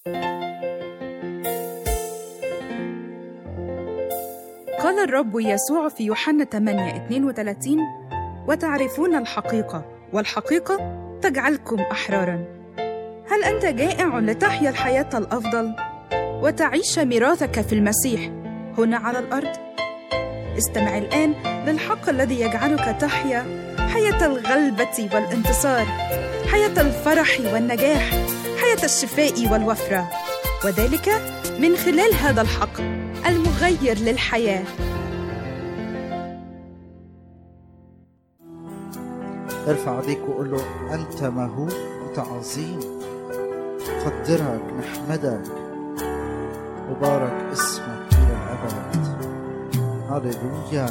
قال الرب يسوع في يوحنا 8 32 وتعرفون الحقيقة والحقيقة تجعلكم أحرارا هل أنت جائع لتحيا الحياة الأفضل وتعيش ميراثك في المسيح هنا على الأرض؟ استمع الآن للحق الذي يجعلك تحيا حياة الغلبة والانتصار حياة الفرح والنجاح حياة الشفاء والوفرة وذلك من خلال هذا الحق المغير للحياة ارفع ايديك وقول له انت مهوب انت عظيم قدرك نحمدك وبارك اسمك الى الابد هللويا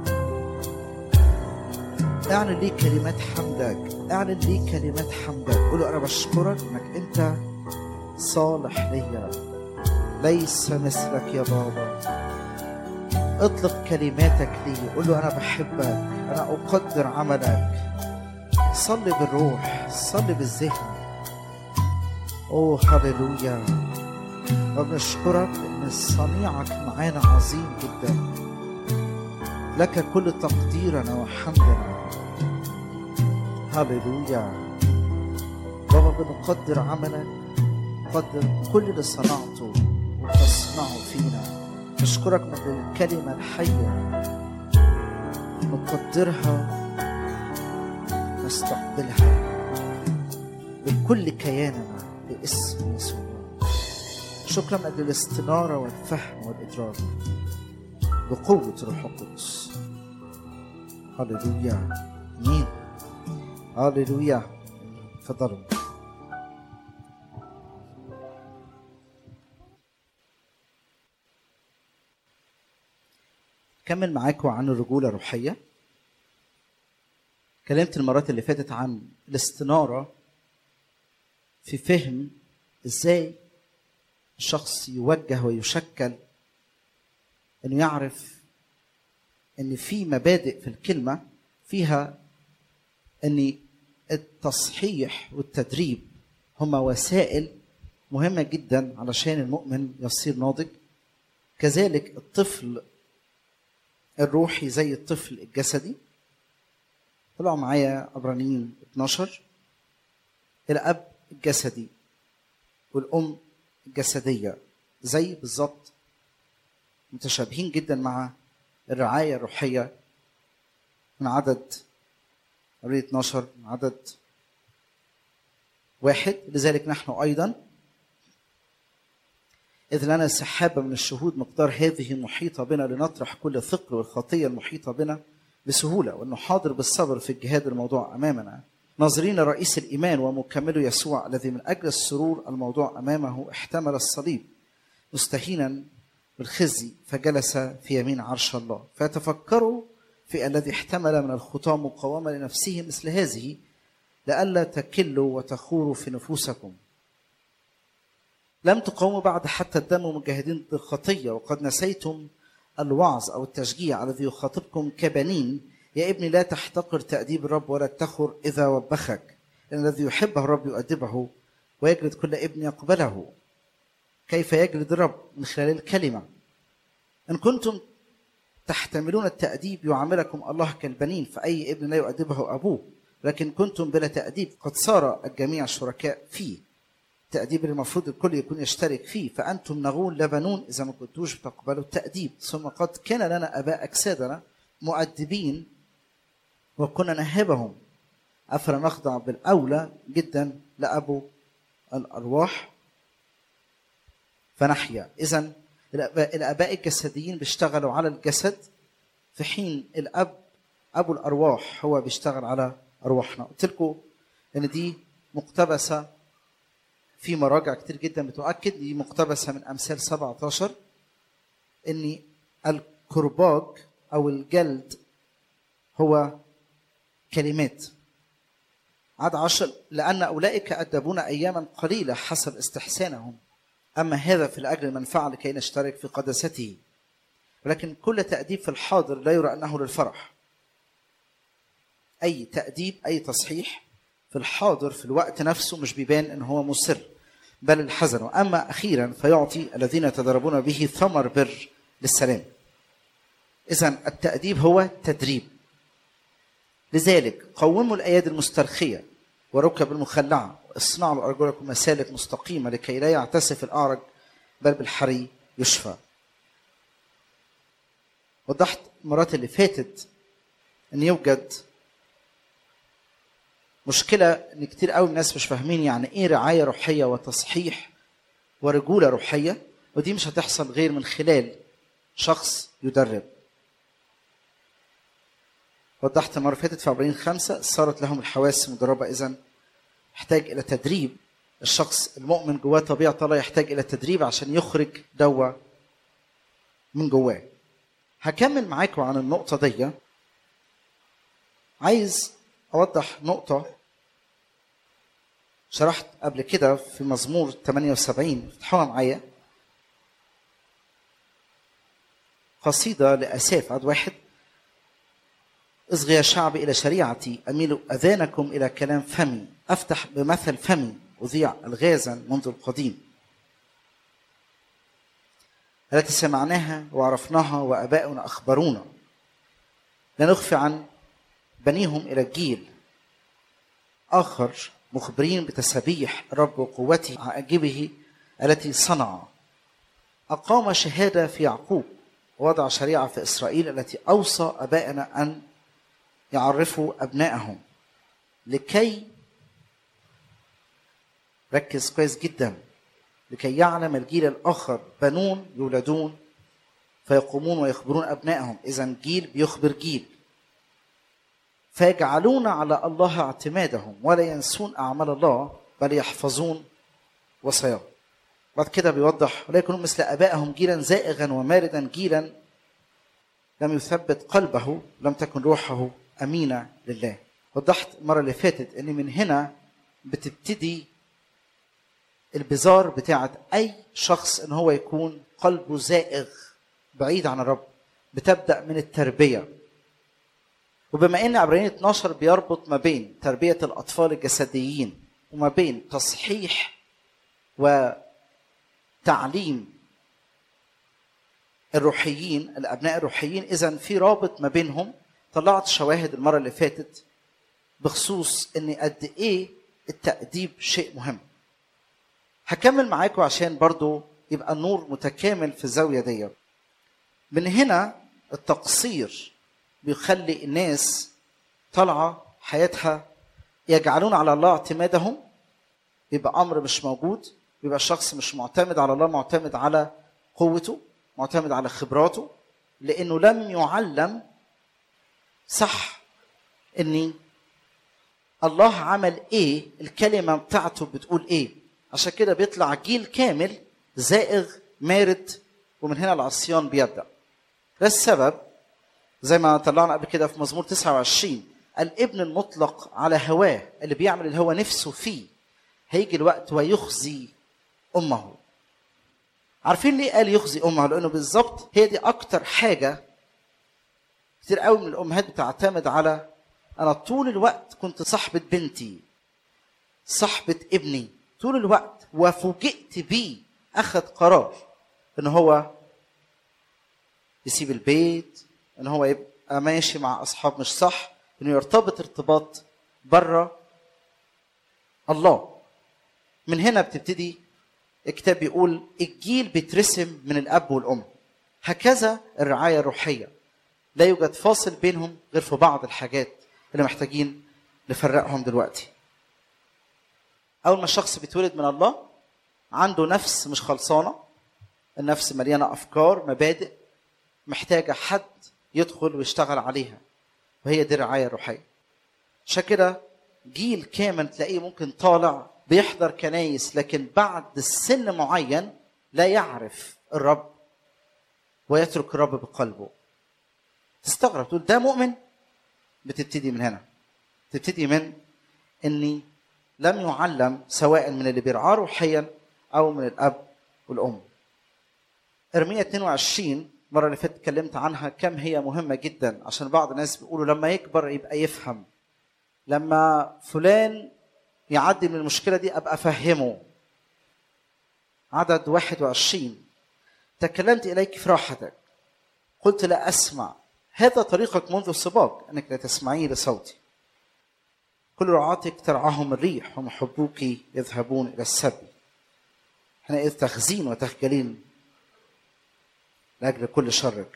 اعلن لي كلمات حمدك اعلن لي كلمات حمدك قول له انا بشكرك انك انت صالح ليا ليس مثلك يا بابا اطلق كلماتك لي قول له انا بحبك انا اقدر عملك صلي بالروح صلي بالذهن اوه هللويا وبنشكرك ان صنيعك معانا عظيم جدا لك كل تقديرنا وحمدنا هللويا بابا بنقدر عملك نقدر كل اللي صنعته وتصنعه فينا نشكرك من الكلمة الحية نقدرها نستقبلها بكل كياننا باسم يسوع شكرا من اجل الاستناره والفهم والادراك بقوه الروح القدس هللويا امين هللويا تفضلوا كمل معاكم عن الرجوله الروحيه كلمت المرات اللي فاتت عن الاستناره في فهم ازاي الشخص يوجه ويشكل انه يعرف ان في مبادئ في الكلمه فيها ان التصحيح والتدريب هما وسائل مهمه جدا علشان المؤمن يصير ناضج كذلك الطفل الروحي زي الطفل الجسدي طلعوا معايا عبرانيين 12 الاب الجسدي والام الجسدية زي بالظبط متشابهين جدا مع الرعاية الروحية من عدد عبرية 12 من عدد واحد لذلك نحن أيضا إذ لنا سحابة من الشهود مقدار هذه محيطة بنا لنطرح كل ثقل والخطية المحيطة بنا بسهولة وأنه حاضر بالصبر في الجهاد الموضوع أمامنا ناظرين رئيس الإيمان ومكمله يسوع الذي من أجل السرور الموضوع أمامه احتمل الصليب مستهينا بالخزي فجلس في يمين عرش الله فتفكروا في الذي احتمل من الخطى مقاومة لنفسه مثل هذه لئلا تكلوا وتخوروا في نفوسكم لم تقاوموا بعد حتى الدم مجاهدين ضد الخطية وقد نسيتم الوعظ أو التشجيع الذي يخاطبكم كبنين يا ابني لا تحتقر تأديب الرب ولا تخر إذا وبخك لأن الذي يحبه الرب يؤدبه ويجلد كل ابن يقبله كيف يجلد الرب من خلال الكلمة إن كنتم تحتملون التأديب يعاملكم الله كالبنين فأي ابن لا يؤدبه أبوه لكن كنتم بلا تأديب قد صار الجميع شركاء فيه التأديب اللي المفروض الكل يكون يشترك فيه فأنتم نغون لا بنون إذا ما كنتوش بتقبلوا التأديب ثم قد كان لنا آباء أجسادنا مؤدبين وكنا نهبهم أفلا نخضع بالأولى جدا لأبو الأرواح فنحيا إذا الآباء الجسديين بيشتغلوا على الجسد في حين الأب أبو الأرواح هو بيشتغل على أرواحنا قلت لكم إن دي مقتبسة في مراجع كتير جدا بتؤكد دي مقتبسة من أمثال 17 إن الكرباج أو الجلد هو كلمات عدد عشر لأن أولئك أدبون أياما قليلة حسب استحسانهم أما هذا في الأجل المنفعة لكي نشترك في قدسته ولكن كل تأديب في الحاضر لا يرى أنه للفرح أي تأديب أي تصحيح في الحاضر في الوقت نفسه مش بيبان أن هو مصر بل الحزن واما اخيرا فيعطي الذين يتدربون به ثمر بر للسلام اذا التاديب هو تدريب لذلك قوموا الايادي المسترخيه وركب المخلعه واصنعوا بارجلكم مسالك مستقيمه لكي لا يعتسف الاعرج بل بالحري يشفى وضحت المرات اللي فاتت ان يوجد مشكله ان كتير قوي الناس مش فاهمين يعني ايه رعايه روحيه وتصحيح ورجوله روحيه ودي مش هتحصل غير من خلال شخص يدرب وضحت المره اللي فاتت في عبرين خمسة صارت لهم الحواس مدربة إذا يحتاج إلى تدريب الشخص المؤمن جواه طبيعة الله يحتاج إلى تدريب عشان يخرج دوا من جواه هكمل معاكم عن النقطة دي عايز أوضح نقطة شرحت قبل كده في مزمور 78 افتحوها معايا قصيدة لأساف عد واحد اصغي يا شعبي إلى شريعتي أميل أذانكم إلى كلام فمي أفتح بمثل فمي أذيع الغازا منذ القديم التي سمعناها وعرفناها وأباؤنا أخبرونا لا نخفي عن بنيهم إلى الجيل آخر مخبرين بتسابيح الرب وقوته عاجبه التي صنع أقام شهادة في يعقوب ووضع شريعة في إسرائيل التي أوصى أبائنا أن يعرفوا أبنائهم لكي ركز كويس جدا لكي يعلم الجيل الآخر بنون يولدون فيقومون ويخبرون أبنائهم إذا جيل بيخبر جيل فيجعلون على الله اعتمادهم ولا ينسون أعمال الله بل يحفظون وصاياه بعد كده بيوضح ولا يكونوا مثل ابائهم جيلا زائغا وماردا جيلا لم يثبت قلبه لم تكن روحه امينه لله وضحت المره اللي فاتت ان من هنا بتبتدي البزار بتاعت اي شخص ان هو يكون قلبه زائغ بعيد عن الرب بتبدا من التربيه وبما ان عبرانيين 12 بيربط ما بين تربيه الاطفال الجسديين وما بين تصحيح وتعليم الروحيين الابناء الروحيين اذا في رابط ما بينهم طلعت شواهد المره اللي فاتت بخصوص ان قد ايه التاديب شيء مهم هكمل معاكم عشان برضو يبقى النور متكامل في الزاويه دي من هنا التقصير بيخلي الناس طالعه حياتها يجعلون على الله اعتمادهم يبقى امر مش موجود يبقى الشخص مش معتمد على الله معتمد على قوته معتمد على خبراته لانه لم يعلم صح اني الله عمل ايه الكلمه بتاعته بتقول ايه عشان كده بيطلع جيل كامل زائغ مارد ومن هنا العصيان بيبدا ده السبب زي ما طلعنا قبل كده في مزمور 29 الابن المطلق على هواه اللي بيعمل اللي هو نفسه فيه هيجي الوقت ويخزي امه عارفين ليه قال يخزي امه لانه بالظبط هي دي اكتر حاجه كتير قوي من الامهات بتعتمد على انا طول الوقت كنت صاحبه بنتي صاحبه ابني طول الوقت وفوجئت بيه اخذ قرار ان هو يسيب البيت ان هو يبقى ماشي مع اصحاب مش صح انه يرتبط ارتباط بره الله من هنا بتبتدي الكتاب بيقول الجيل بيترسم من الاب والام هكذا الرعايه الروحيه لا يوجد فاصل بينهم غير في بعض الحاجات اللي محتاجين نفرقهم دلوقتي اول ما الشخص بيتولد من الله عنده نفس مش خلصانه النفس مليانه افكار مبادئ محتاجه حد يدخل ويشتغل عليها وهي دي الرعايه الروحيه عشان كده جيل كامل تلاقيه ممكن طالع بيحضر كنايس لكن بعد السن معين لا يعرف الرب ويترك الرب بقلبه تستغرب تقول ده مؤمن بتبتدي من هنا تبتدي من اني لم يعلم سواء من اللي بيرعاه روحيا او من الاب والام ارميا 22 المره اللي فاتت اتكلمت عنها كم هي مهمه جدا عشان بعض الناس بيقولوا لما يكبر يبقى يفهم لما فلان يعدي من المشكله دي ابقى افهمه عدد 21 تكلمت إليك في راحتك قلت لا أسمع هذا طريقك منذ السباق أنك لا تسمعي لصوتي كل رعاتك ترعاهم الريح ومحبوك يذهبون إلى السبي حينئذ تخزين وتخجلين لأجل كل شرك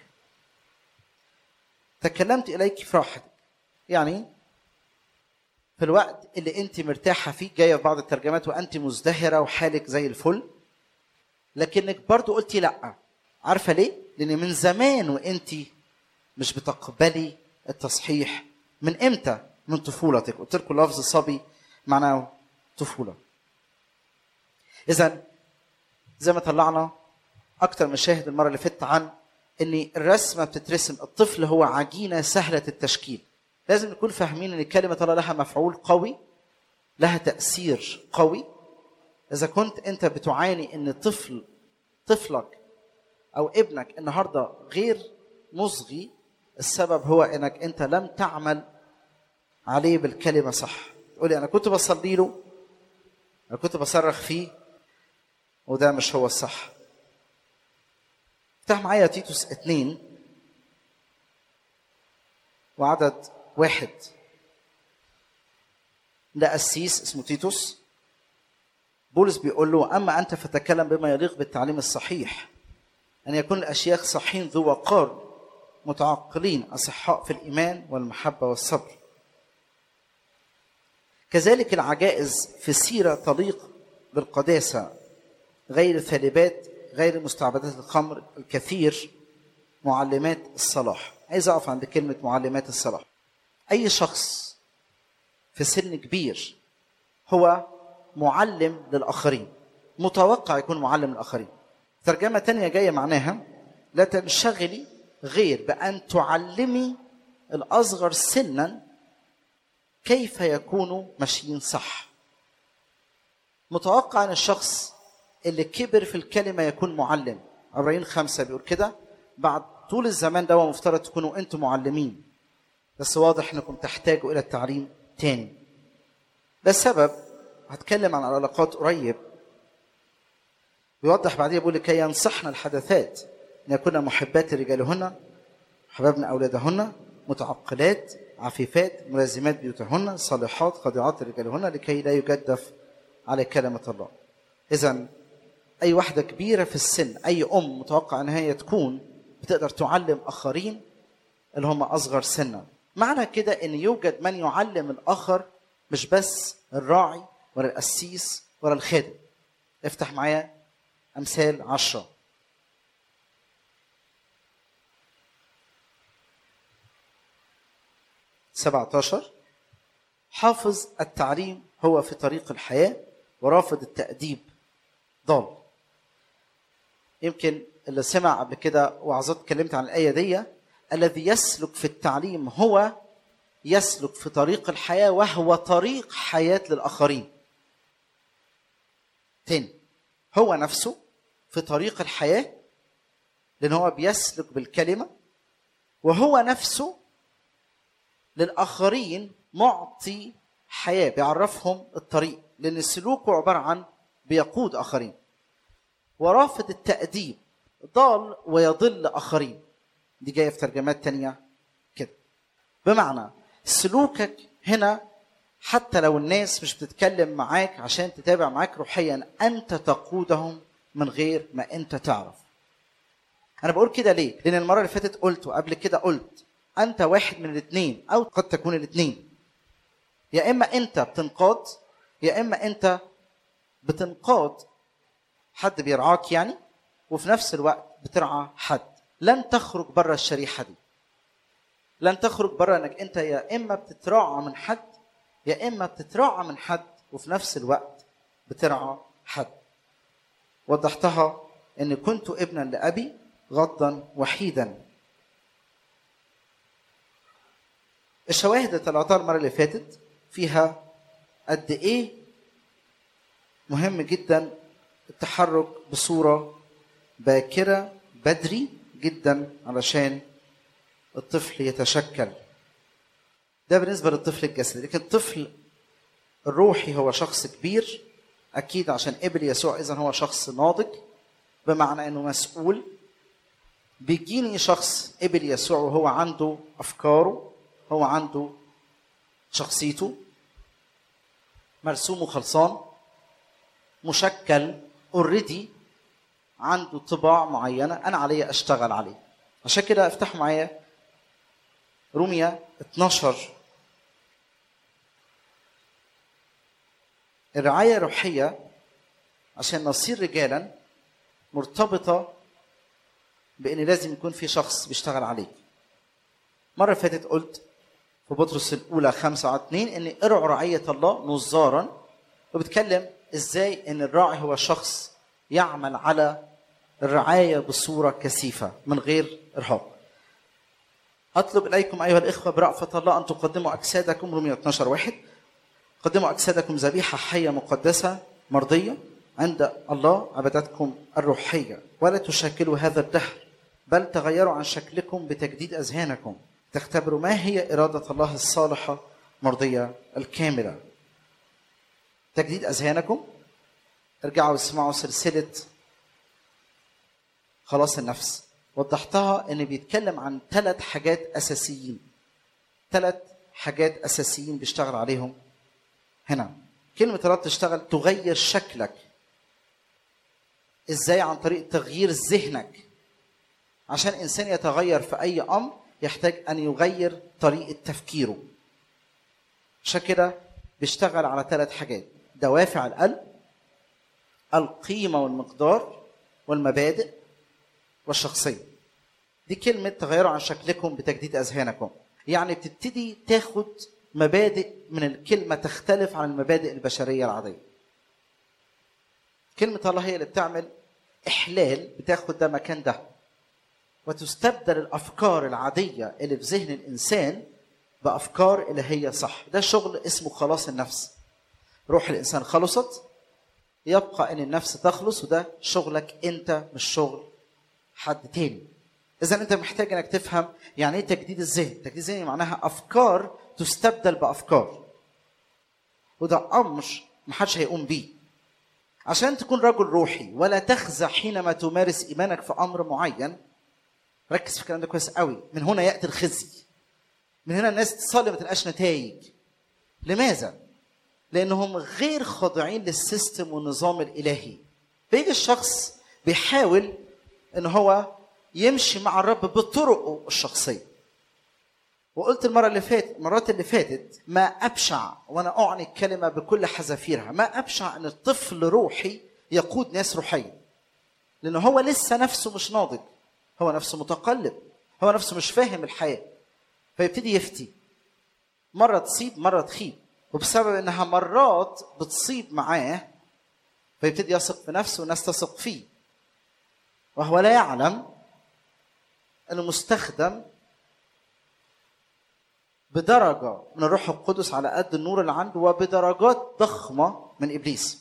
تكلمت إليك في راحتك يعني في الوقت اللي انت مرتاحة فيه جاية في بعض الترجمات وانت مزدهرة وحالك زي الفل لكنك برضو قلتي لا عارفة ليه؟ لأن من زمان وانت مش بتقبلي التصحيح من امتى؟ من طفولتك قلت لكم لفظ صبي معناه طفولة إذا زي ما طلعنا أكتر من شاهد المرة اللي فاتت عن إن الرسمة بتترسم الطفل هو عجينة سهلة التشكيل لازم نكون فاهمين ان كلمه الله لها مفعول قوي لها تاثير قوي اذا كنت انت بتعاني ان طفل طفلك او ابنك النهارده غير مصغي السبب هو انك انت لم تعمل عليه بالكلمه صح تقولي انا كنت بصلي له انا كنت بصرخ فيه وده مش هو الصح افتح معايا تيتوس اتنين وعدد واحد ده قسيس اسمه تيتوس بولس بيقول له اما انت فتكلم بما يليق بالتعليم الصحيح ان يكون الاشياخ صحين ذو وقار متعقلين اصحاء في الايمان والمحبه والصبر كذلك العجائز في السيره تليق بالقداسه غير ثالبات غير مستعبدات الخمر الكثير معلمات الصلاح عايز اقف عند كلمه معلمات الصلاح اي شخص في سن كبير هو معلم للاخرين متوقع يكون معلم للاخرين ترجمه تانية جايه معناها لا تنشغلي غير بان تعلمي الاصغر سنا كيف يكونوا ماشيين صح متوقع ان الشخص اللي كبر في الكلمه يكون معلم عبرين خمسة بيقول كده بعد طول الزمان ده مفترض تكونوا انتم معلمين بس واضح انكم تحتاجوا الى التعليم تاني ده السبب هتكلم عن العلاقات قريب بيوضح بعدين بيقول لكي ينصحنا الحدثات ان يكون محبات رجالهن حبابنا اولادهن متعقلات عفيفات ملازمات بيوتهن صالحات خاضعات رجالهن لكي لا يجدف على كلمة الله إذا أي واحدة كبيرة في السن أي أم متوقع أن هي تكون بتقدر تعلم آخرين اللي هم أصغر سنا معنى كده أن يوجد من يعلم الآخر مش بس الراعي ولا القسيس ولا الخادم افتح معايا أمثال عشرة سبعة عشر حافظ التعليم هو في طريق الحياة ورافض التأديب ضال يمكن اللي سمع قبل كده وعظات اتكلمت عن الآية دي الذي يسلك في التعليم هو يسلك في طريق الحياة وهو طريق حياة للآخرين تاني هو نفسه في طريق الحياة لأن هو بيسلك بالكلمة وهو نفسه للآخرين معطي حياة بيعرفهم الطريق لأن سلوكه عبارة عن بيقود آخرين ورافض التأديب ضال ويضل آخرين دي جاية في ترجمات تانية كده بمعنى سلوكك هنا حتى لو الناس مش بتتكلم معاك عشان تتابع معاك روحيا أنت تقودهم من غير ما أنت تعرف أنا بقول كده ليه؟ لأن المرة اللي فاتت قلت وقبل كده قلت أنت واحد من الاثنين أو قد تكون الاثنين يا إما أنت بتنقاد يا إما أنت بتنقاد حد بيرعاك يعني وفي نفس الوقت بترعى حد لن تخرج بره الشريحه دي لن تخرج بره انك انت يا اما بتتراعى من حد يا اما بتتراعى من حد وفي نفس الوقت بترعى حد وضحتها ان كنت ابنا لابي غضا وحيدا الشواهد اللي طلعتها المره اللي فاتت فيها قد ايه مهم جدا التحرك بصوره باكره بدري جدا علشان الطفل يتشكل ده بالنسبه للطفل الجسدي لكن الطفل الروحي هو شخص كبير اكيد عشان قبل يسوع اذا هو شخص ناضج بمعنى انه مسؤول بيجيني شخص قبل يسوع وهو عنده افكاره هو عنده شخصيته مرسوم وخلصان مشكل اوريدي عنده طباع معينه انا علي اشتغل عليه عشان كده افتحوا معايا روميا 12 الرعايه الروحيه عشان نصير رجالا مرتبطه بان لازم يكون في شخص بيشتغل عليك مره فاتت قلت في بطرس الاولى خمسة على اتنين ان ارعوا رعيه الله نظارا وبتكلم ازاي ان الراعي هو شخص يعمل على الرعايه بصوره كثيفه من غير ارهاق اطلب اليكم ايها الاخوه برأفه الله ان تقدموا اجسادكم رومية 12 واحد قدموا اجسادكم ذبيحه حيه مقدسه مرضيه عند الله عبادتكم الروحيه ولا تشكلوا هذا الدهر بل تغيروا عن شكلكم بتجديد اذهانكم تختبروا ما هي اراده الله الصالحه مرضيه الكامله تجديد اذهانكم ارجعوا اسمعوا سلسله خلاص النفس وضحتها ان بيتكلم عن ثلاث حاجات اساسيين ثلاث حاجات اساسيين بيشتغل عليهم هنا كلمه رد تشتغل تغير شكلك ازاي عن طريق تغيير ذهنك عشان انسان يتغير في اي امر يحتاج ان يغير طريقه تفكيره عشان كده بيشتغل على ثلاث حاجات دوافع القلب القيمه والمقدار والمبادئ والشخصيه دي كلمه تغيروا عن شكلكم بتجديد اذهانكم يعني بتبتدي تاخد مبادئ من الكلمه تختلف عن المبادئ البشريه العاديه كلمه الله هي اللي بتعمل احلال بتاخد ده مكان ده وتستبدل الافكار العاديه اللي في ذهن الانسان بافكار الهيه صح ده شغل اسمه خلاص النفس روح الانسان خلصت يبقى ان النفس تخلص وده شغلك انت مش شغل حد تاني اذا انت محتاج انك تفهم يعني ايه تجديد الذهن تجديد الذهن معناها افكار تستبدل بافكار وده امر محدش هيقوم بيه عشان تكون رجل روحي ولا تخزع حينما تمارس ايمانك في امر معين ركز في الكلام ده كويس قوي من هنا ياتي الخزي من هنا الناس تصلي ما تلقاش نتائج لماذا لانهم غير خاضعين للسيستم والنظام الالهي فيجي الشخص بيحاول ان هو يمشي مع الرب بطرقه الشخصيه وقلت المره اللي فاتت المرات اللي فاتت ما ابشع وانا اعني الكلمه بكل حذافيرها ما ابشع ان الطفل روحي يقود ناس روحيه لان هو لسه نفسه مش ناضج هو نفسه متقلب هو نفسه مش فاهم الحياه فيبتدي يفتي مره تصيب مره تخيب وبسبب انها مرات بتصيب معاه فيبتدي يثق في نفسه والناس تثق فيه وهو لا يعلم انه مستخدم بدرجة من الروح القدس على قد النور اللي عنده وبدرجات ضخمة من إبليس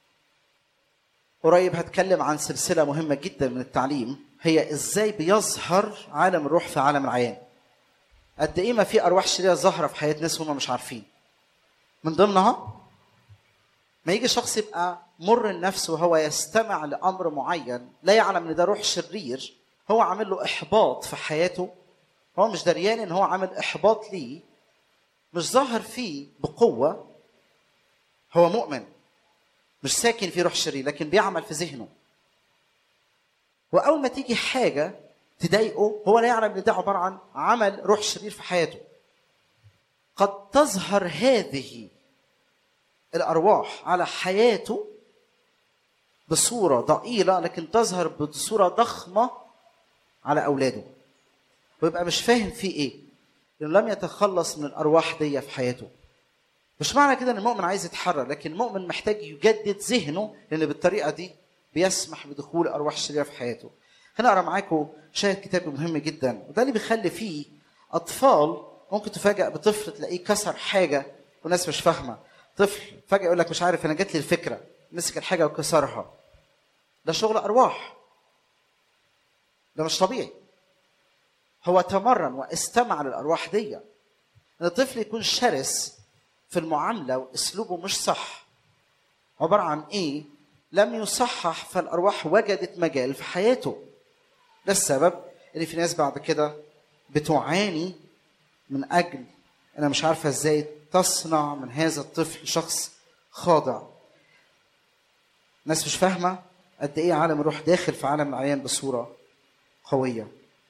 قريب هتكلم عن سلسلة مهمة جدا من التعليم هي إزاي بيظهر عالم الروح في عالم العيان قد إيه ما في أرواح شريرة ظاهرة في حياة ناس هم مش عارفين من ضمنها ما يجي شخص يبقى مر النفس وهو يستمع لأمر معين لا يعلم إن ده روح شرير هو عامل له إحباط في حياته هو مش دريان ان هو عامل احباط ليه مش ظاهر فيه بقوه هو مؤمن مش ساكن في روح شرير لكن بيعمل في ذهنه واول ما تيجي حاجه تضايقه هو لا يعلم ان ده عباره عن عمل روح شرير في حياته قد تظهر هذه الارواح على حياته بصوره ضئيله لكن تظهر بصوره ضخمه على اولاده ويبقى مش فاهم فيه ايه لانه لم يتخلص من الارواح دي في حياته مش معنى كده ان المؤمن عايز يتحرر لكن المؤمن محتاج يجدد ذهنه لان بالطريقه دي بيسمح بدخول ارواح شريره في حياته هنا اقرا معاكم شاهد كتابي مهم جدا وده اللي بيخلي فيه اطفال ممكن تفاجئ بطفل تلاقيه كسر حاجه والناس مش فاهمه طفل فجاه يقول لك مش عارف انا جات لي الفكره مسك الحاجه وكسرها ده شغل ارواح ده مش طبيعي هو تمرن واستمع للارواح دي ان الطفل يكون شرس في المعامله واسلوبه مش صح عباره عن ايه لم يصحح فالارواح وجدت مجال في حياته ده السبب اللي في ناس بعد كده بتعاني من اجل انا مش عارفه ازاي تصنع من هذا الطفل شخص خاضع ناس مش فاهمه قد ايه عالم الروح داخل في عالم العيان بصوره قويه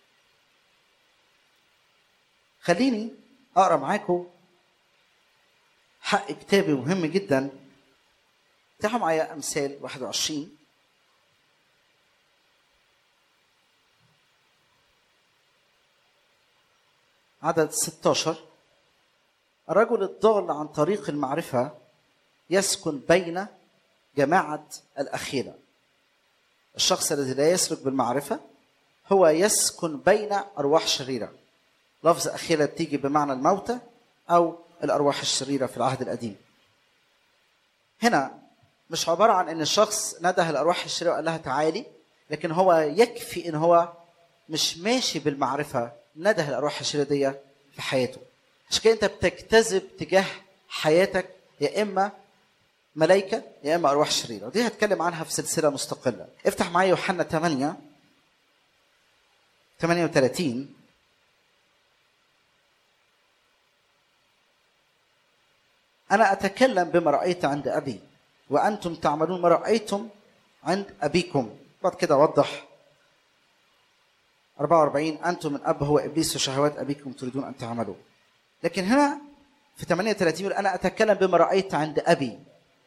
خليني اقرا معاكم حق كتابي مهم جدا افتحوا معايا امثال 21 عدد 16 الرجل الضال عن طريق المعرفة يسكن بين جماعة الأخيرة الشخص الذي لا يسلك بالمعرفة هو يسكن بين أرواح شريرة لفظ أخيرة بتيجي بمعنى الموتى أو الأرواح الشريرة في العهد القديم هنا مش عبارة عن أن الشخص نده الأرواح الشريرة وقال لها تعالي لكن هو يكفي أن هو مش ماشي بالمعرفة نده الأرواح الشريرة دي في حياته عشان كده أنت بتجتذب تجاه حياتك يا إما ملائكة يا إما أرواح شريرة ودي هتكلم عنها في سلسلة مستقلة افتح معايا يوحنا 8 38 أنا أتكلم بما رأيت عند أبي وأنتم تعملون ما رأيتم عند أبيكم بعد كده وضح 44 أنتم من أب هو إبليس وشهوات أبيكم تريدون أن تعملوا لكن هنا في 38 يقول أنا أتكلم بما رأيت عند أبي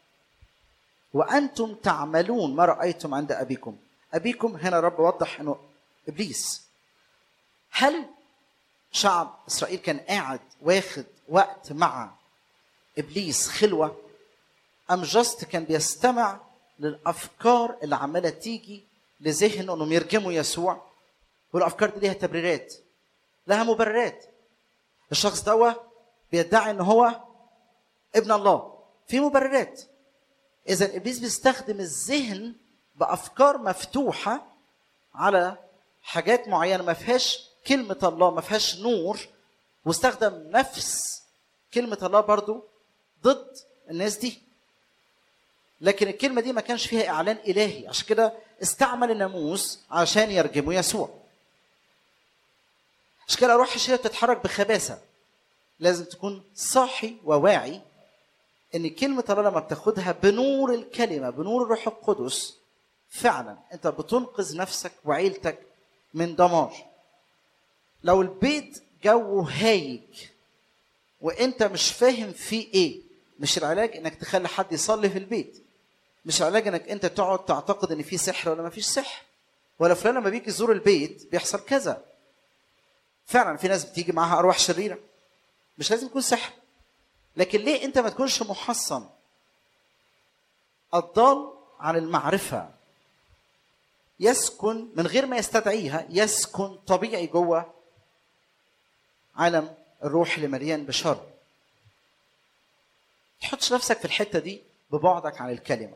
وأنتم تعملون ما رأيتم عند أبيكم أبيكم هنا رب وضح أنه إبليس هل شعب إسرائيل كان قاعد واخد وقت مع ابليس خلوه ام جاست كان بيستمع للافكار اللي عماله تيجي لذهنه انهم يرجموا يسوع والافكار دي ليها تبريرات لها مبررات الشخص ده بيدعي ان هو ابن الله في مبررات اذا ابليس بيستخدم الذهن بافكار مفتوحه على حاجات معينه ما فيهاش كلمه الله ما فيهاش نور واستخدم نفس كلمه الله برضو ضد الناس دي لكن الكلمه دي ما كانش فيها اعلان الهي عشان كده استعمل الناموس عشان يرجموا يسوع عشان كده الروح الشريره بتتحرك بخباثه لازم تكون صاحي وواعي ان كلمه الله لما بتاخدها بنور الكلمه بنور الروح القدس فعلا انت بتنقذ نفسك وعيلتك من دمار لو البيت جو هايج وانت مش فاهم فيه ايه مش العلاج انك تخلي حد يصلي في البيت مش العلاج انك انت تقعد تعتقد ان في سحر ولا ما فيش سحر ولا فلان لما بيجي يزور البيت بيحصل كذا فعلا في ناس بتيجي معاها ارواح شريره مش لازم يكون سحر لكن ليه انت ما تكونش محصن الضال عن المعرفه يسكن من غير ما يستدعيها يسكن طبيعي جوه عالم الروح اللي مليان بشر تحطش نفسك في الحته دي ببعدك عن الكلمه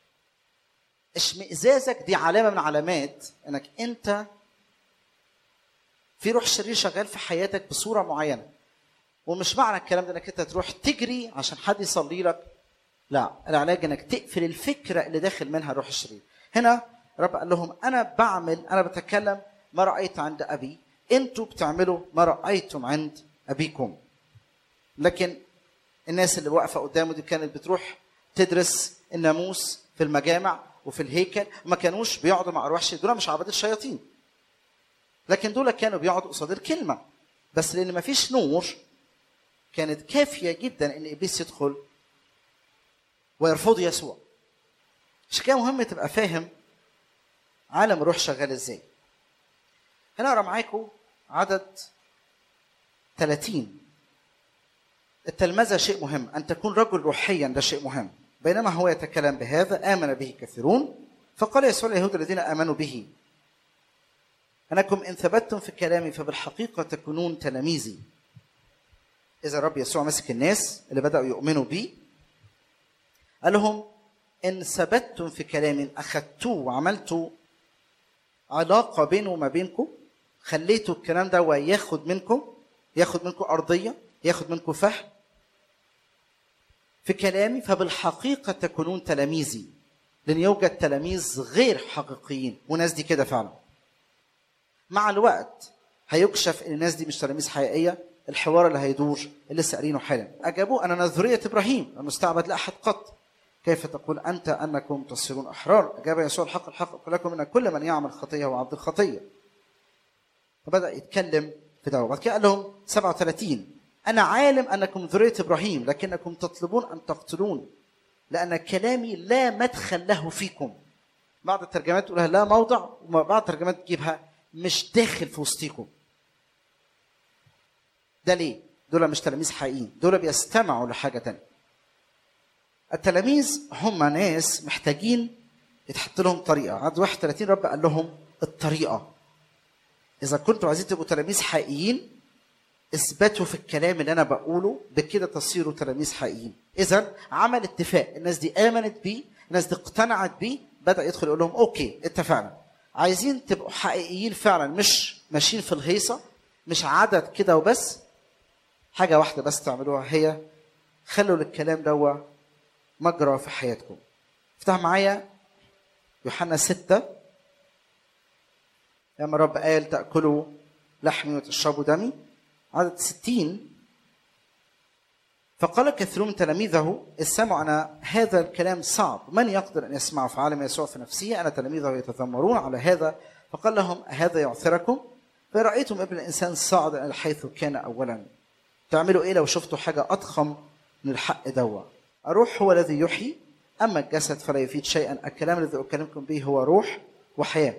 اشمئزازك دي علامه من علامات انك انت في روح شرير شغال في حياتك بصوره معينه ومش معنى الكلام ده انك انت تروح تجري عشان حد يصلي لك لا العلاج انك تقفل الفكره اللي داخل منها الروح الشرير هنا رب قال لهم انا بعمل انا بتكلم ما رايت عند ابي انتوا بتعملوا ما رايتم عند ابيكم لكن الناس اللي واقفه قدامه دي كانت بتروح تدرس الناموس في المجامع وفي الهيكل ما كانوش بيقعدوا مع ارواح شرير دول مش عباد الشياطين لكن دول كانوا بيقعدوا قصاد الكلمه بس لان ما فيش نور كانت كافيه جدا ان ابليس يدخل ويرفض يسوع عشان كده مهم تبقى فاهم عالم الروح شغال ازاي هنا اقرا معاكم عدد 30 التلمذة شيء مهم أن تكون رجل روحيا ده شيء مهم بينما هو يتكلم بهذا آمن به كثيرون فقال يسوع اليهود الذين آمنوا به أنكم إن ثبتتم في كلامي فبالحقيقة تكونون تلاميذي إذا الرب يسوع مسك الناس اللي بدأوا يؤمنوا بيه قال لهم إن ثبتتم في كلامي أخذتوه وعملتوا علاقة بينه وما بينكم خليتوا الكلام ده وياخد منكم ياخد منكم أرضية ياخد منكم فهم في كلامي فبالحقيقة تكونون تلاميذي لأن يوجد تلاميذ غير حقيقيين وناس دي كده فعلا مع الوقت هيكشف ان الناس دي مش تلاميذ حقيقيه الحوار اللي هيدور اللي لسه قارينه حالا اجابوه انا ذريه ابراهيم المستعبد لاحد قط كيف تقول انت انكم تصيرون احرار اجاب يسوع الحق الحق اقول لكم ان كل من يعمل خطيه هو عبد الخطيه فبدا يتكلم في ده وبعد كده قال لهم 37 انا عالم انكم ذريه ابراهيم لكنكم تطلبون ان تقتلون لان كلامي لا مدخل له فيكم بعض الترجمات تقولها لا موضع وبعض الترجمات تجيبها مش داخل في وسطيكم ده ليه؟ دول مش تلاميذ حقيقيين دول بيستمعوا لحاجة تانية التلاميذ هم ناس محتاجين يتحط لهم طريقة عدد 31 رب قال لهم الطريقة إذا كنتوا عايزين تبقوا تلاميذ حقيقيين اثبتوا في الكلام اللي أنا بقوله بكده تصيروا تلاميذ حقيقيين إذا عمل اتفاق الناس دي آمنت بيه الناس دي اقتنعت بيه بدأ يدخل يقول لهم أوكي اتفقنا عايزين تبقوا حقيقيين فعلا مش ماشيين في الهيصة مش عدد كده وبس حاجة واحدة بس تعملوها هي خلوا للكلام دوا مجرى في حياتكم افتح معايا يوحنا ستة لما الرب قال تأكلوا لحمي وتشربوا دمي عدد ستين فقال كثيرون من تلاميذه إذ سمعوا أن هذا الكلام صعب من يقدر أن يسمعه فعلم يسوع في نفسه أن تلاميذه يتذمرون على هذا فقال لهم هذا يعثركم فرأيتم ابن الإنسان صاعدا إلى حيث كان أولا تعملوا إيه لو شفتوا حاجة أضخم من الحق دوا الروح هو الذي يحيي أما الجسد فلا يفيد شيئا الكلام الذي أكلمكم به هو روح وحياة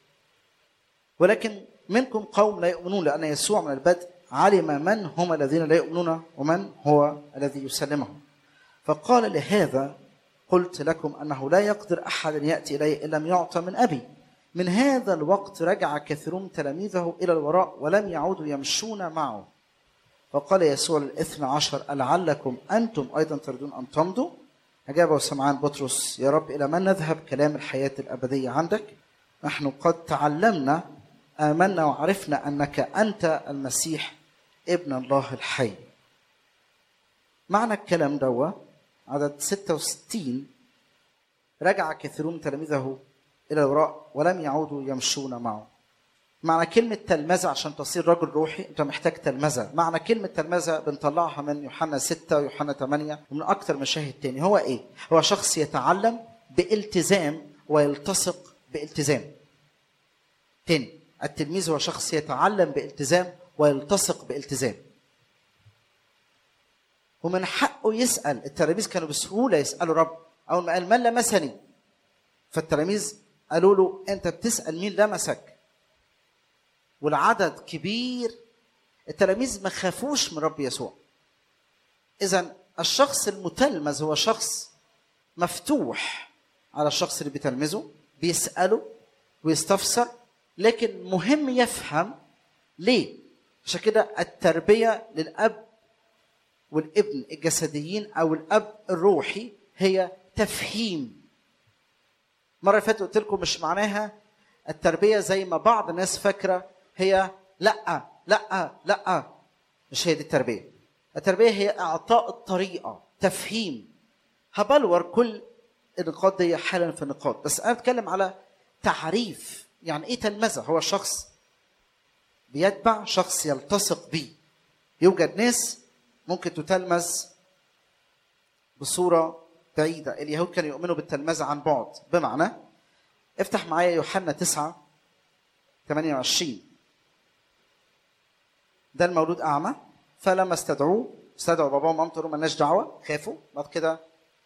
ولكن منكم قوم لا يؤمنون لأن يسوع من البدء علم من هم الذين لا يؤمنون ومن هو الذي يسلمهم فقال لهذا قلت لكم أنه لا يقدر أحد أن يأتي إلي إن لم يعطى من أبي من هذا الوقت رجع كثيرون من تلاميذه إلى الوراء ولم يعودوا يمشون معه فقال يسوع للاثنى عشر ألعلكم أنتم أيضا تريدون أن تمضوا أجابه سمعان بطرس يا رب إلى من نذهب كلام الحياة الأبدية عندك نحن قد تعلمنا آمنا وعرفنا أنك أنت المسيح ابن الله الحي معنى الكلام دوا عدد 66 رجع كثيرون من تلاميذه إلى الوراء ولم يعودوا يمشون معه معنى كلمة تلمذة عشان تصير رجل روحي أنت محتاج تلمذة معنى كلمة تلمذة بنطلعها من يوحنا 6 ويوحنا 8 ومن أكثر مشاهد تاني هو إيه؟ هو شخص يتعلم بالتزام ويلتصق بالتزام تاني التلميذ هو شخص يتعلم بالتزام ويلتصق بالتزام ومن حقه يسأل التلاميذ كانوا بسهولة يسألوا رب أول ما قال من لمسني فالتلاميذ قالوا له أنت بتسأل مين لمسك والعدد كبير التلاميذ ما خافوش من رب يسوع اذا الشخص المتلمذ هو شخص مفتوح على الشخص اللي بيتلمذه بيساله ويستفسر لكن مهم يفهم ليه عشان كده التربيه للاب والابن الجسديين او الاب الروحي هي تفهيم مره اللي فاتت قلت لكم مش معناها التربيه زي ما بعض الناس فاكره هي لا لا لا مش هي دي التربيه التربيه هي اعطاء الطريقه تفهيم هبلور كل النقاط دي حالا في النقاط بس انا بتكلم على تعريف يعني ايه تلمذه هو شخص بيتبع شخص يلتصق بيه يوجد ناس ممكن تتلمذ بصوره بعيده اليهود كانوا يؤمنوا بالتلمذه عن بعد بمعنى افتح معايا يوحنا 9 28 ده المولود اعمى فلما استدعوه استدعوا باباه ومامته قالوا مالناش دعوه خافوا بعد كده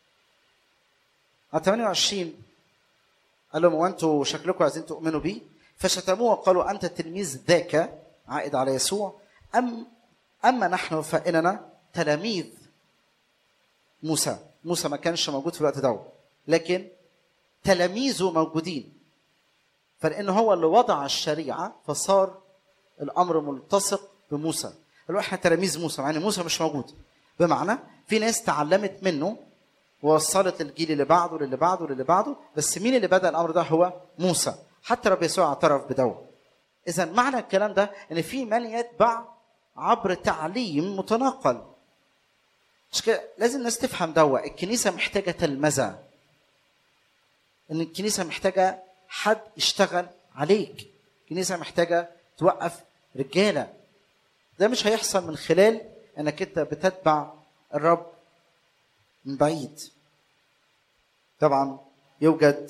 على 28 قال لهم هو انتوا شكلكم عايزين تؤمنوا بيه فشتموه وقالوا انت تلميذ ذاك عائد على يسوع ام اما نحن فاننا تلاميذ موسى موسى ما كانش موجود في الوقت ده لكن تلاميذه موجودين فلان هو اللي وضع الشريعه فصار الامر ملتصق بموسى قالوا احنا تلاميذ موسى مع ان موسى مش موجود بمعنى في ناس تعلمت منه ووصلت الجيل اللي بعده للي بعده للي بعده بس مين اللي بدا الامر ده هو موسى حتى رب يسوع اعترف بدو اذا معنى الكلام ده ان في من يتبع عبر تعليم متناقل مش كده لازم الناس تفهم دوا الكنيسه محتاجه تلمذه ان الكنيسه محتاجه حد يشتغل عليك الكنيسه محتاجه توقف رجاله ده مش هيحصل من خلال انك انت بتتبع الرب من بعيد طبعا يوجد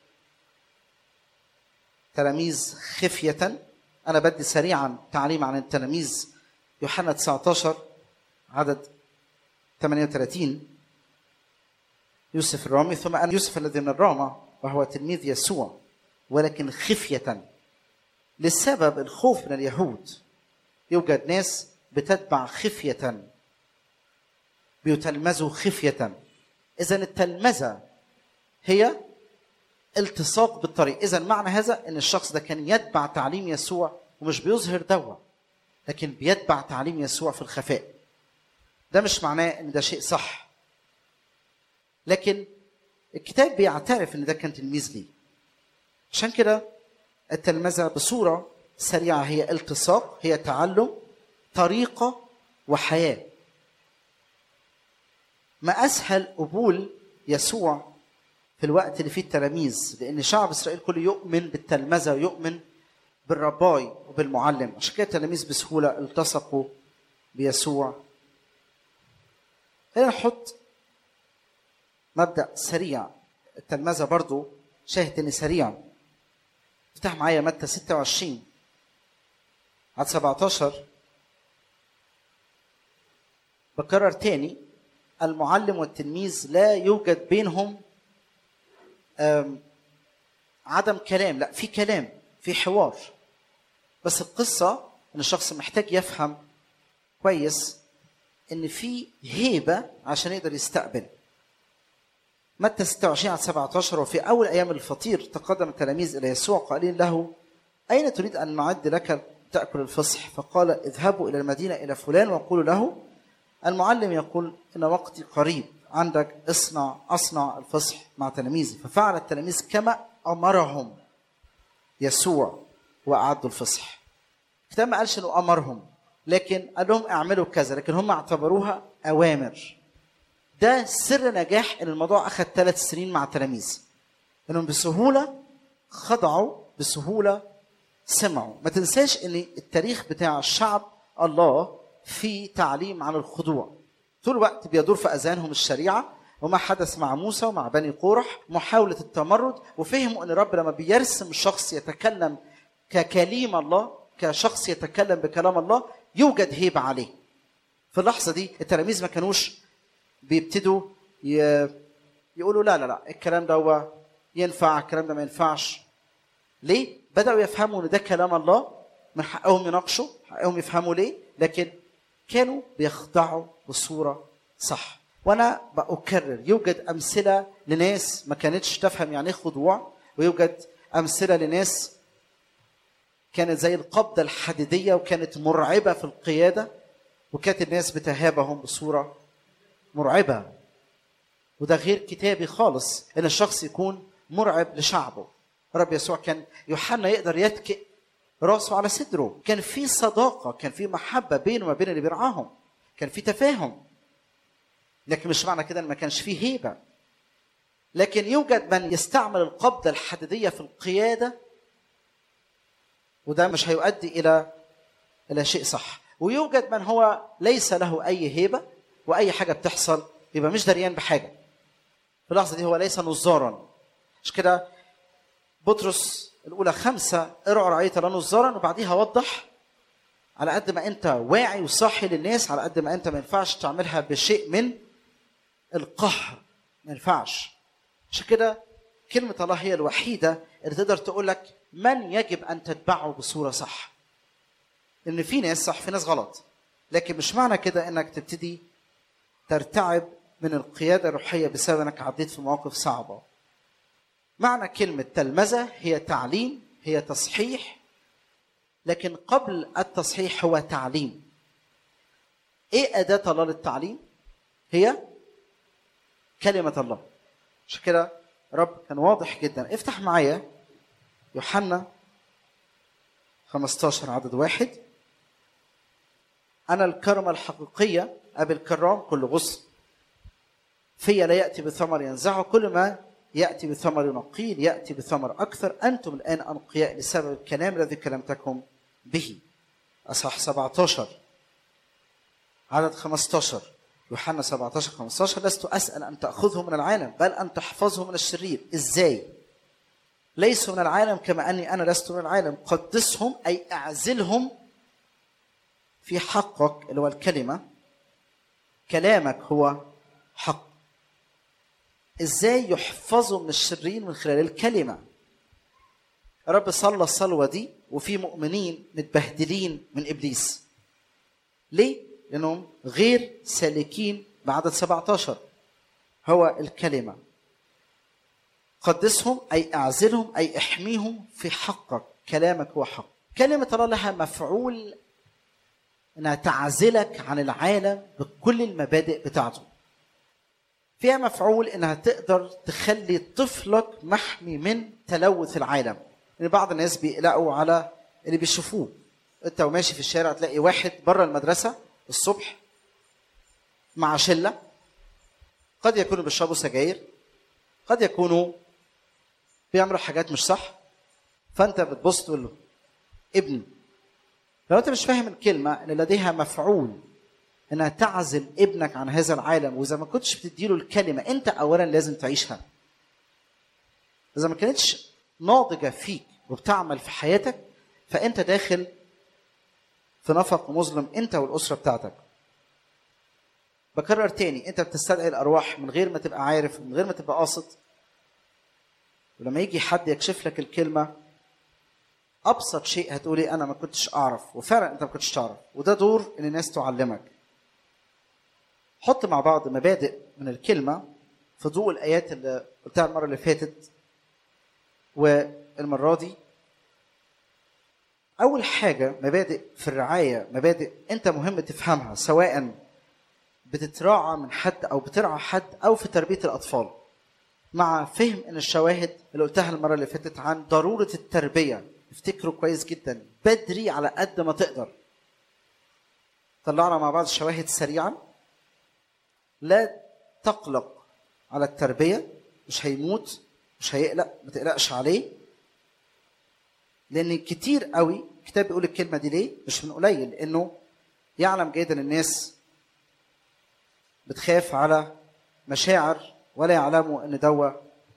تلاميذ خفية أنا بدي سريعا تعليم عن التلاميذ يوحنا 19 عدد 38 يوسف الرامي ثم أنا يوسف الذي من الرامة وهو تلميذ يسوع ولكن خفية للسبب الخوف من اليهود يوجد ناس بتتبع خفية بيتلمذوا خفية إذا التلمذة هي التصاق بالطريق إذا معنى هذا أن الشخص ده كان يتبع تعليم يسوع ومش بيظهر دوا لكن بيتبع تعليم يسوع في الخفاء ده مش معناه ان ده شيء صح لكن الكتاب بيعترف ان ده كان تلميذ ليه عشان كده التلمذه بصوره سريعه هي التصاق هي تعلم طريقه وحياه ما اسهل قبول يسوع في الوقت اللي فيه التلاميذ لان شعب اسرائيل كله يؤمن بالتلمذه ويؤمن بالرباي وبالمعلم عشان كده التلاميذ بسهوله التصقوا بيسوع هنا نحط مبدا سريع التلمذه برضو شاهد اني سريع افتح معايا متى 26 عدد 17 بكرر تاني المعلم والتلميذ لا يوجد بينهم عدم كلام لا في كلام في حوار بس القصة ان الشخص محتاج يفهم كويس ان في هيبة عشان يقدر يستقبل متى 26 على 17 وفي اول ايام الفطير تقدم التلاميذ الى يسوع قائلين له اين تريد ان نعد لك تاكل الفصح فقال اذهبوا الى المدينه الى فلان وقولوا له المعلم يقول ان وقتي قريب عندك اصنع اصنع الفصح مع تلاميذي ففعل التلاميذ كما امرهم يسوع واعدوا الفصح الكتاب ما قالش انه امرهم لكن قال لهم اعملوا كذا لكن هم اعتبروها اوامر ده سر نجاح ان الموضوع اخذ ثلاث سنين مع التلاميذ انهم بسهوله خضعوا بسهوله سمعوا ما تنساش ان التاريخ بتاع الشعب الله في تعليم عن الخضوع طول الوقت بيدور في اذهانهم الشريعه وما حدث مع موسى ومع بني قورح محاولة التمرد وفهموا أن الرب لما بيرسم شخص يتكلم ككليم الله كشخص يتكلم بكلام الله يوجد هيبة عليه في اللحظة دي التلاميذ ما كانوش بيبتدوا يقولوا لا لا لا الكلام ده هو ينفع الكلام ده ما ينفعش ليه؟ بدأوا يفهموا ان ده كلام الله من حقهم يناقشوا حقهم يفهموا ليه لكن كانوا بيخضعوا بصورة صح وانا بأكرر يوجد امثله لناس ما كانتش تفهم يعني ايه خضوع ويوجد امثله لناس كانت زي القبضه الحديديه وكانت مرعبه في القياده وكانت الناس بتهابهم بصوره مرعبه وده غير كتابي خالص ان الشخص يكون مرعب لشعبه رب يسوع كان يوحنا يقدر يتكئ راسه على صدره كان في صداقه كان في محبه بينه وما بين اللي بيرعاهم كان في تفاهم لكن مش معنى كده ان ما كانش فيه هيبه لكن يوجد من يستعمل القبضه الحديديه في القياده وده مش هيؤدي الى الى شيء صح ويوجد من هو ليس له اي هيبه واي حاجه بتحصل يبقى مش دريان بحاجه في اللحظه دي هو ليس نظارا مش كده بطرس الاولى خمسه ارعوا رعيه لا نظارا وبعديها وضح على قد ما انت واعي وصاحي للناس على قد ما انت ما ينفعش تعملها بشيء من القهر ما ينفعش عشان كده كلمة الله هي الوحيدة اللي تقدر تقول لك من يجب أن تتبعه بصورة صح إن في ناس صح في ناس غلط لكن مش معنى كده إنك تبتدي ترتعب من القيادة الروحية بسبب إنك عديت في مواقف صعبة معنى كلمة تلمذة هي تعليم هي تصحيح لكن قبل التصحيح هو تعليم ايه اداه الله للتعليم هي كلمه الله عشان كده رب كان واضح جدا افتح معايا يوحنا 15 عدد واحد انا الكرمه الحقيقيه ابي الكرام كل غصن فيا لا ياتي بثمر ينزعه كل ما ياتي بثمر ينقيه ياتي بثمر اكثر انتم الان انقياء لسبب الكلام الذي كلمتكم به اصح 17 عدد 15 يوحنا 17 15 لست اسال ان تاخذه من العالم بل ان تحفظه من الشرير ازاي ليسوا من العالم كما اني انا لست من العالم قدسهم اي اعزلهم في حقك اللي هو الكلمه كلامك هو حق ازاي يحفظوا من الشرير من خلال الكلمه رب صلى الصلوه دي وفي مؤمنين متبهدلين من ابليس ليه لانهم غير سالكين بعدد 17 هو الكلمه قدسهم اي اعزلهم اي احميهم في حقك كلامك هو حق كلمه الله لها مفعول انها تعزلك عن العالم بكل المبادئ بتاعته فيها مفعول انها تقدر تخلي طفلك محمي من تلوث العالم لان بعض الناس بيقلقوا على اللي بيشوفوه انت وماشي في الشارع تلاقي واحد بره المدرسه الصبح مع شله قد يكونوا بيشربوا سجاير قد يكونوا بيعملوا حاجات مش صح فانت بتبص تقول له ابني لو انت مش فاهم الكلمه ان لديها مفعول انها تعزل ابنك عن هذا العالم واذا ما كنتش بتديله الكلمه انت اولا لازم تعيشها اذا ما كانتش ناضجه فيك وبتعمل في حياتك فانت داخل في نفق مظلم انت والاسره بتاعتك بكرر تاني انت بتستدعي الارواح من غير ما تبقى عارف من غير ما تبقى قاصد ولما يجي حد يكشف لك الكلمه ابسط شيء هتقولي انا ما كنتش اعرف وفعلا انت ما كنتش تعرف وده دور ان الناس تعلمك حط مع بعض مبادئ من الكلمه في ضوء الايات اللي قلتها المره اللي فاتت والمره دي اول حاجه مبادئ في الرعايه مبادئ انت مهم تفهمها سواء بتتراعى من حد او بترعى حد او في تربيه الاطفال مع فهم ان الشواهد اللي قلتها المره اللي فاتت عن ضروره التربيه افتكروا كويس جدا بدري على قد ما تقدر طلعنا مع بعض الشواهد سريعا لا تقلق على التربيه مش هيموت مش هيقلق ما تقلقش عليه لان كتير قوي الكتاب بيقول الكلمه دي ليه مش من قليل لانه يعلم جيدا الناس بتخاف على مشاعر ولا يعلموا ان دوا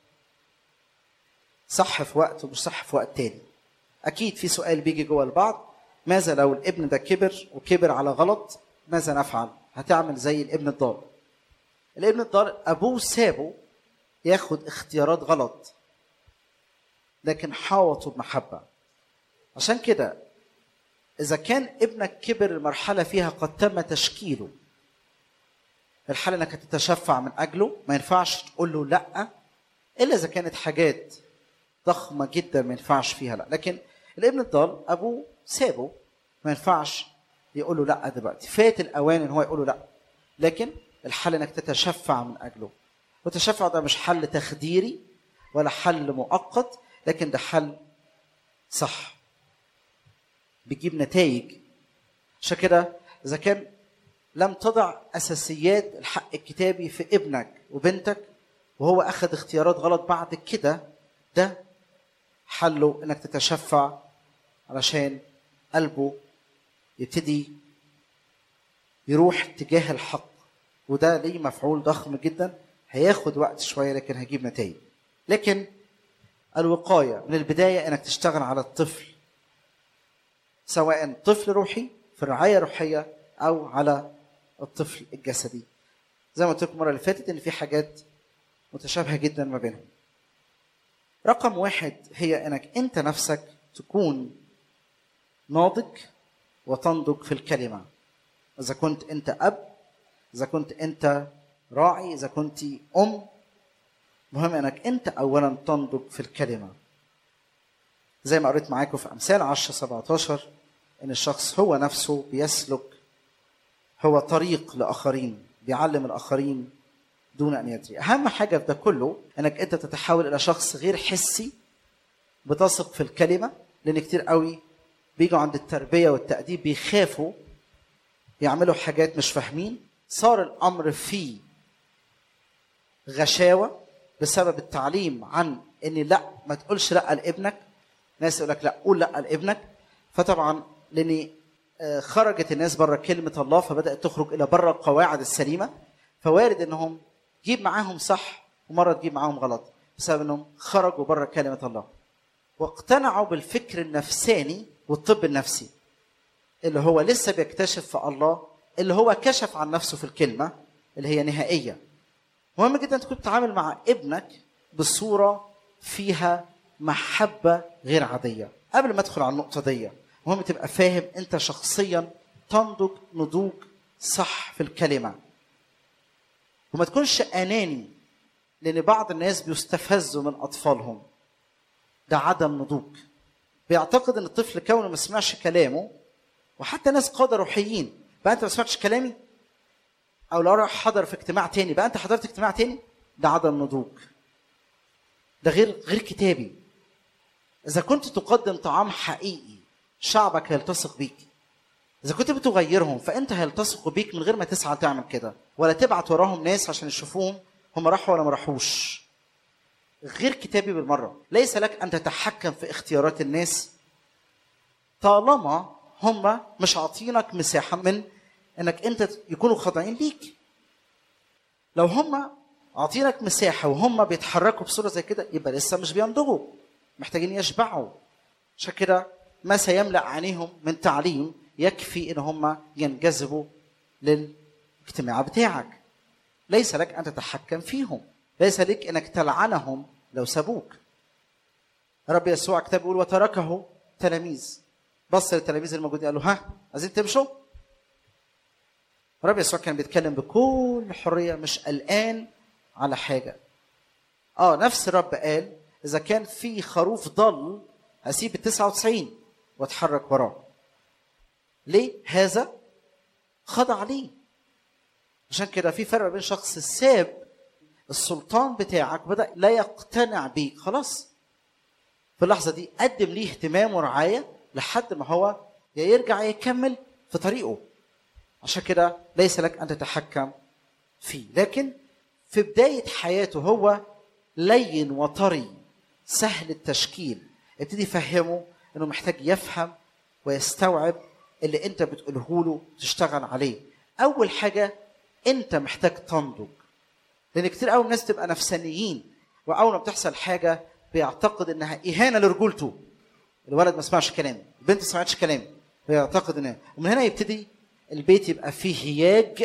صح في وقت ومش صح في وقت تاني اكيد في سؤال بيجي جوه البعض ماذا لو الابن ده كبر وكبر على غلط ماذا نفعل هتعمل زي الابن الضال الابن الضال ابوه سابه ياخد اختيارات غلط لكن حاوطه بمحبه عشان كده اذا كان ابنك كبر المرحله فيها قد تم تشكيله الحل انك تتشفع من اجله ما ينفعش تقول له لا الا اذا كانت حاجات ضخمه جدا ما ينفعش فيها لا لكن الابن الضال ابوه سابه ما ينفعش يقول له لا دلوقتي فات الاوان ان هو يقول له لا لكن الحل انك تتشفع من اجله والتشفع ده مش حل تخديري ولا حل مؤقت لكن ده حل صح بيجيب نتائج عشان كده اذا كان لم تضع اساسيات الحق الكتابي في ابنك وبنتك وهو اخذ اختيارات غلط بعد كده ده حله انك تتشفع علشان قلبه يبتدي يروح تجاه الحق وده ليه مفعول ضخم جدا هياخد وقت شويه لكن هيجيب نتائج لكن الوقايه من البدايه انك تشتغل على الطفل سواء طفل روحي في الرعايه الروحيه او على الطفل الجسدي زي ما قلت لكم المره اللي فاتت ان في حاجات متشابهه جدا ما بينهم رقم واحد هي انك انت نفسك تكون ناضج وتنضج في الكلمه اذا كنت انت اب اذا كنت انت راعي اذا كنت ام مهم انك انت اولا تنضج في الكلمه زي ما قريت معاكم في امثال 10 17 ان الشخص هو نفسه بيسلك هو طريق لاخرين بيعلم الاخرين دون ان يدري اهم حاجه في ده كله انك انت تتحول الى شخص غير حسي بتثق في الكلمه لان كتير قوي بيجوا عند التربيه والتاديب بيخافوا يعملوا حاجات مش فاهمين صار الامر في غشاوه بسبب التعليم عن ان لا ما تقولش لا لابنك ناس يقول لك لا قول لا لابنك فطبعا لان آه، خرجت الناس بره كلمه الله فبدات تخرج الى بره القواعد السليمه فوارد انهم تجيب معاهم صح ومره تجيب معاهم غلط بسبب انهم خرجوا بره كلمه الله واقتنعوا بالفكر النفساني والطب النفسي اللي هو لسه بيكتشف في الله اللي هو كشف عن نفسه في الكلمه اللي هي نهائيه مهم جدا تكون تتعامل مع ابنك بصوره فيها محبه غير عاديه قبل ما ادخل على النقطه دي مهم تبقى فاهم انت شخصيا تنضج نضوج صح في الكلمه وما تكونش اناني لان بعض الناس بيستفزوا من اطفالهم ده عدم نضوج بيعتقد ان الطفل كونه ما سمعش كلامه وحتى ناس قاده روحيين بقى انت ما سمعتش كلامي او لو راح حضر في اجتماع تاني بقى انت حضرت اجتماع تاني ده عدم نضوج ده غير غير كتابي اذا كنت تقدم طعام حقيقي شعبك هيلتصق بيك اذا كنت بتغيرهم فانت هيلتصقوا بيك من غير ما تسعى تعمل كده ولا تبعت وراهم ناس عشان يشوفوهم هم راحوا ولا ما راحوش غير كتابي بالمره ليس لك ان تتحكم في اختيارات الناس طالما هم مش عاطينك مساحه من انك انت يكونوا خاضعين ليك لو هم عاطينك مساحه وهم بيتحركوا بصوره زي كده يبقى لسه مش بينضجوا محتاجين يشبعوا عشان كده ما سيملا عينيهم من تعليم يكفي ان هم ينجذبوا للاجتماع بتاعك ليس لك ان تتحكم فيهم ليس لك انك تلعنهم لو سابوك رب يسوع كتاب يقول وتركه تلاميذ بص للتلاميذ الموجودين قال له ها عايزين تمشوا رب يسوع كان بيتكلم بكل حريه مش قلقان على حاجه اه نفس الرب قال اذا كان في خروف ضل هسيب ال 99 واتحرك وراه ليه هذا خضع ليه عشان كده في فرق بين شخص ساب السلطان بتاعك بدا لا يقتنع بيك خلاص في اللحظه دي قدم ليه اهتمام ورعايه لحد ما هو يا يرجع يكمل في طريقه عشان كده ليس لك ان تتحكم فيه لكن في بدايه حياته هو لين وطري سهل التشكيل ابتدي فهمه انه محتاج يفهم ويستوعب اللي انت بتقوله له تشتغل عليه اول حاجه انت محتاج تنضج لان كتير قوي الناس تبقى نفسانيين واول ما بتحصل حاجه بيعتقد انها اهانه لرجولته الولد ما سمعش كلامي البنت ما سمعتش كلامي بيعتقد ان ومن هنا يبتدي البيت يبقى فيه هياج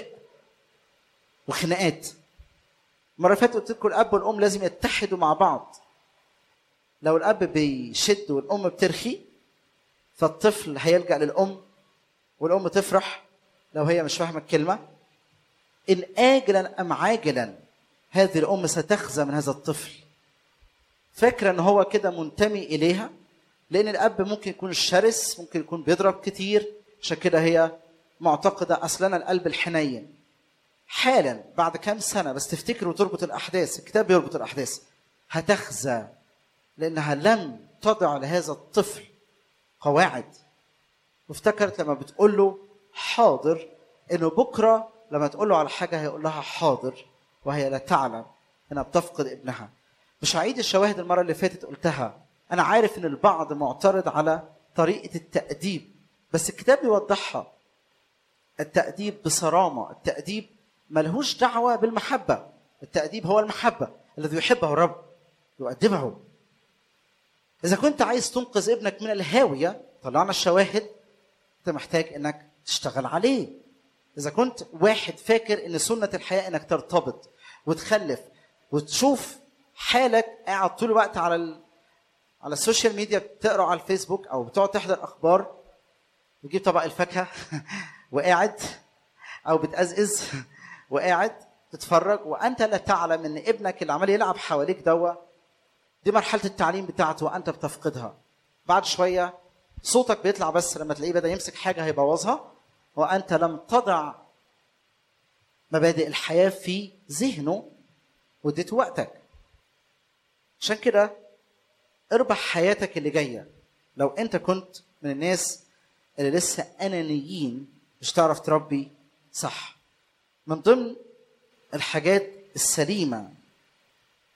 وخناقات المره اللي فاتت قلت لكم الاب والام لازم يتحدوا مع بعض لو الاب بيشد والام بترخي فالطفل هيلجا للام والام تفرح لو هي مش فاهمه الكلمه ان اجلا ام عاجلا هذه الام ستخزى من هذا الطفل فاكره ان هو كده منتمي اليها لان الاب ممكن يكون شرس ممكن يكون بيضرب كتير عشان كده هي معتقده اصلنا القلب الحنين حالا بعد كام سنه بس تفتكر وتربط الاحداث الكتاب بيربط الاحداث هتخزى لانها لم تضع لهذا الطفل قواعد وافتكرت لما بتقول له حاضر انه بكره لما تقول له على حاجه هيقول لها حاضر وهي لا تعلم انها بتفقد ابنها مش هعيد الشواهد المره اللي فاتت قلتها انا عارف ان البعض معترض على طريقه التاديب بس الكتاب يوضحها التاديب بصرامه التاديب ملهوش دعوه بالمحبه التاديب هو المحبه الذي يحبه الرب يؤدبه اذا كنت عايز تنقذ ابنك من الهاويه طلعنا الشواهد انت محتاج انك تشتغل عليه اذا كنت واحد فاكر ان سنه الحياه انك ترتبط وتخلف وتشوف حالك قاعد طول الوقت على ال... على السوشيال ميديا بتقرا على الفيسبوك او بتقعد تحضر اخبار وتجيب طبق الفاكهه وقاعد او بتقزقز وقاعد تتفرج وانت لا تعلم ان ابنك اللي عمال يلعب حواليك دوا دي مرحله التعليم بتاعته وانت بتفقدها بعد شويه صوتك بيطلع بس لما تلاقيه بدا يمسك حاجه هيبوظها وانت لم تضع مبادئ الحياه في ذهنه واديت وقتك عشان كده اربح حياتك اللي جايه لو انت كنت من الناس اللي لسه انانيين مش تعرف تربي صح من ضمن الحاجات السليمه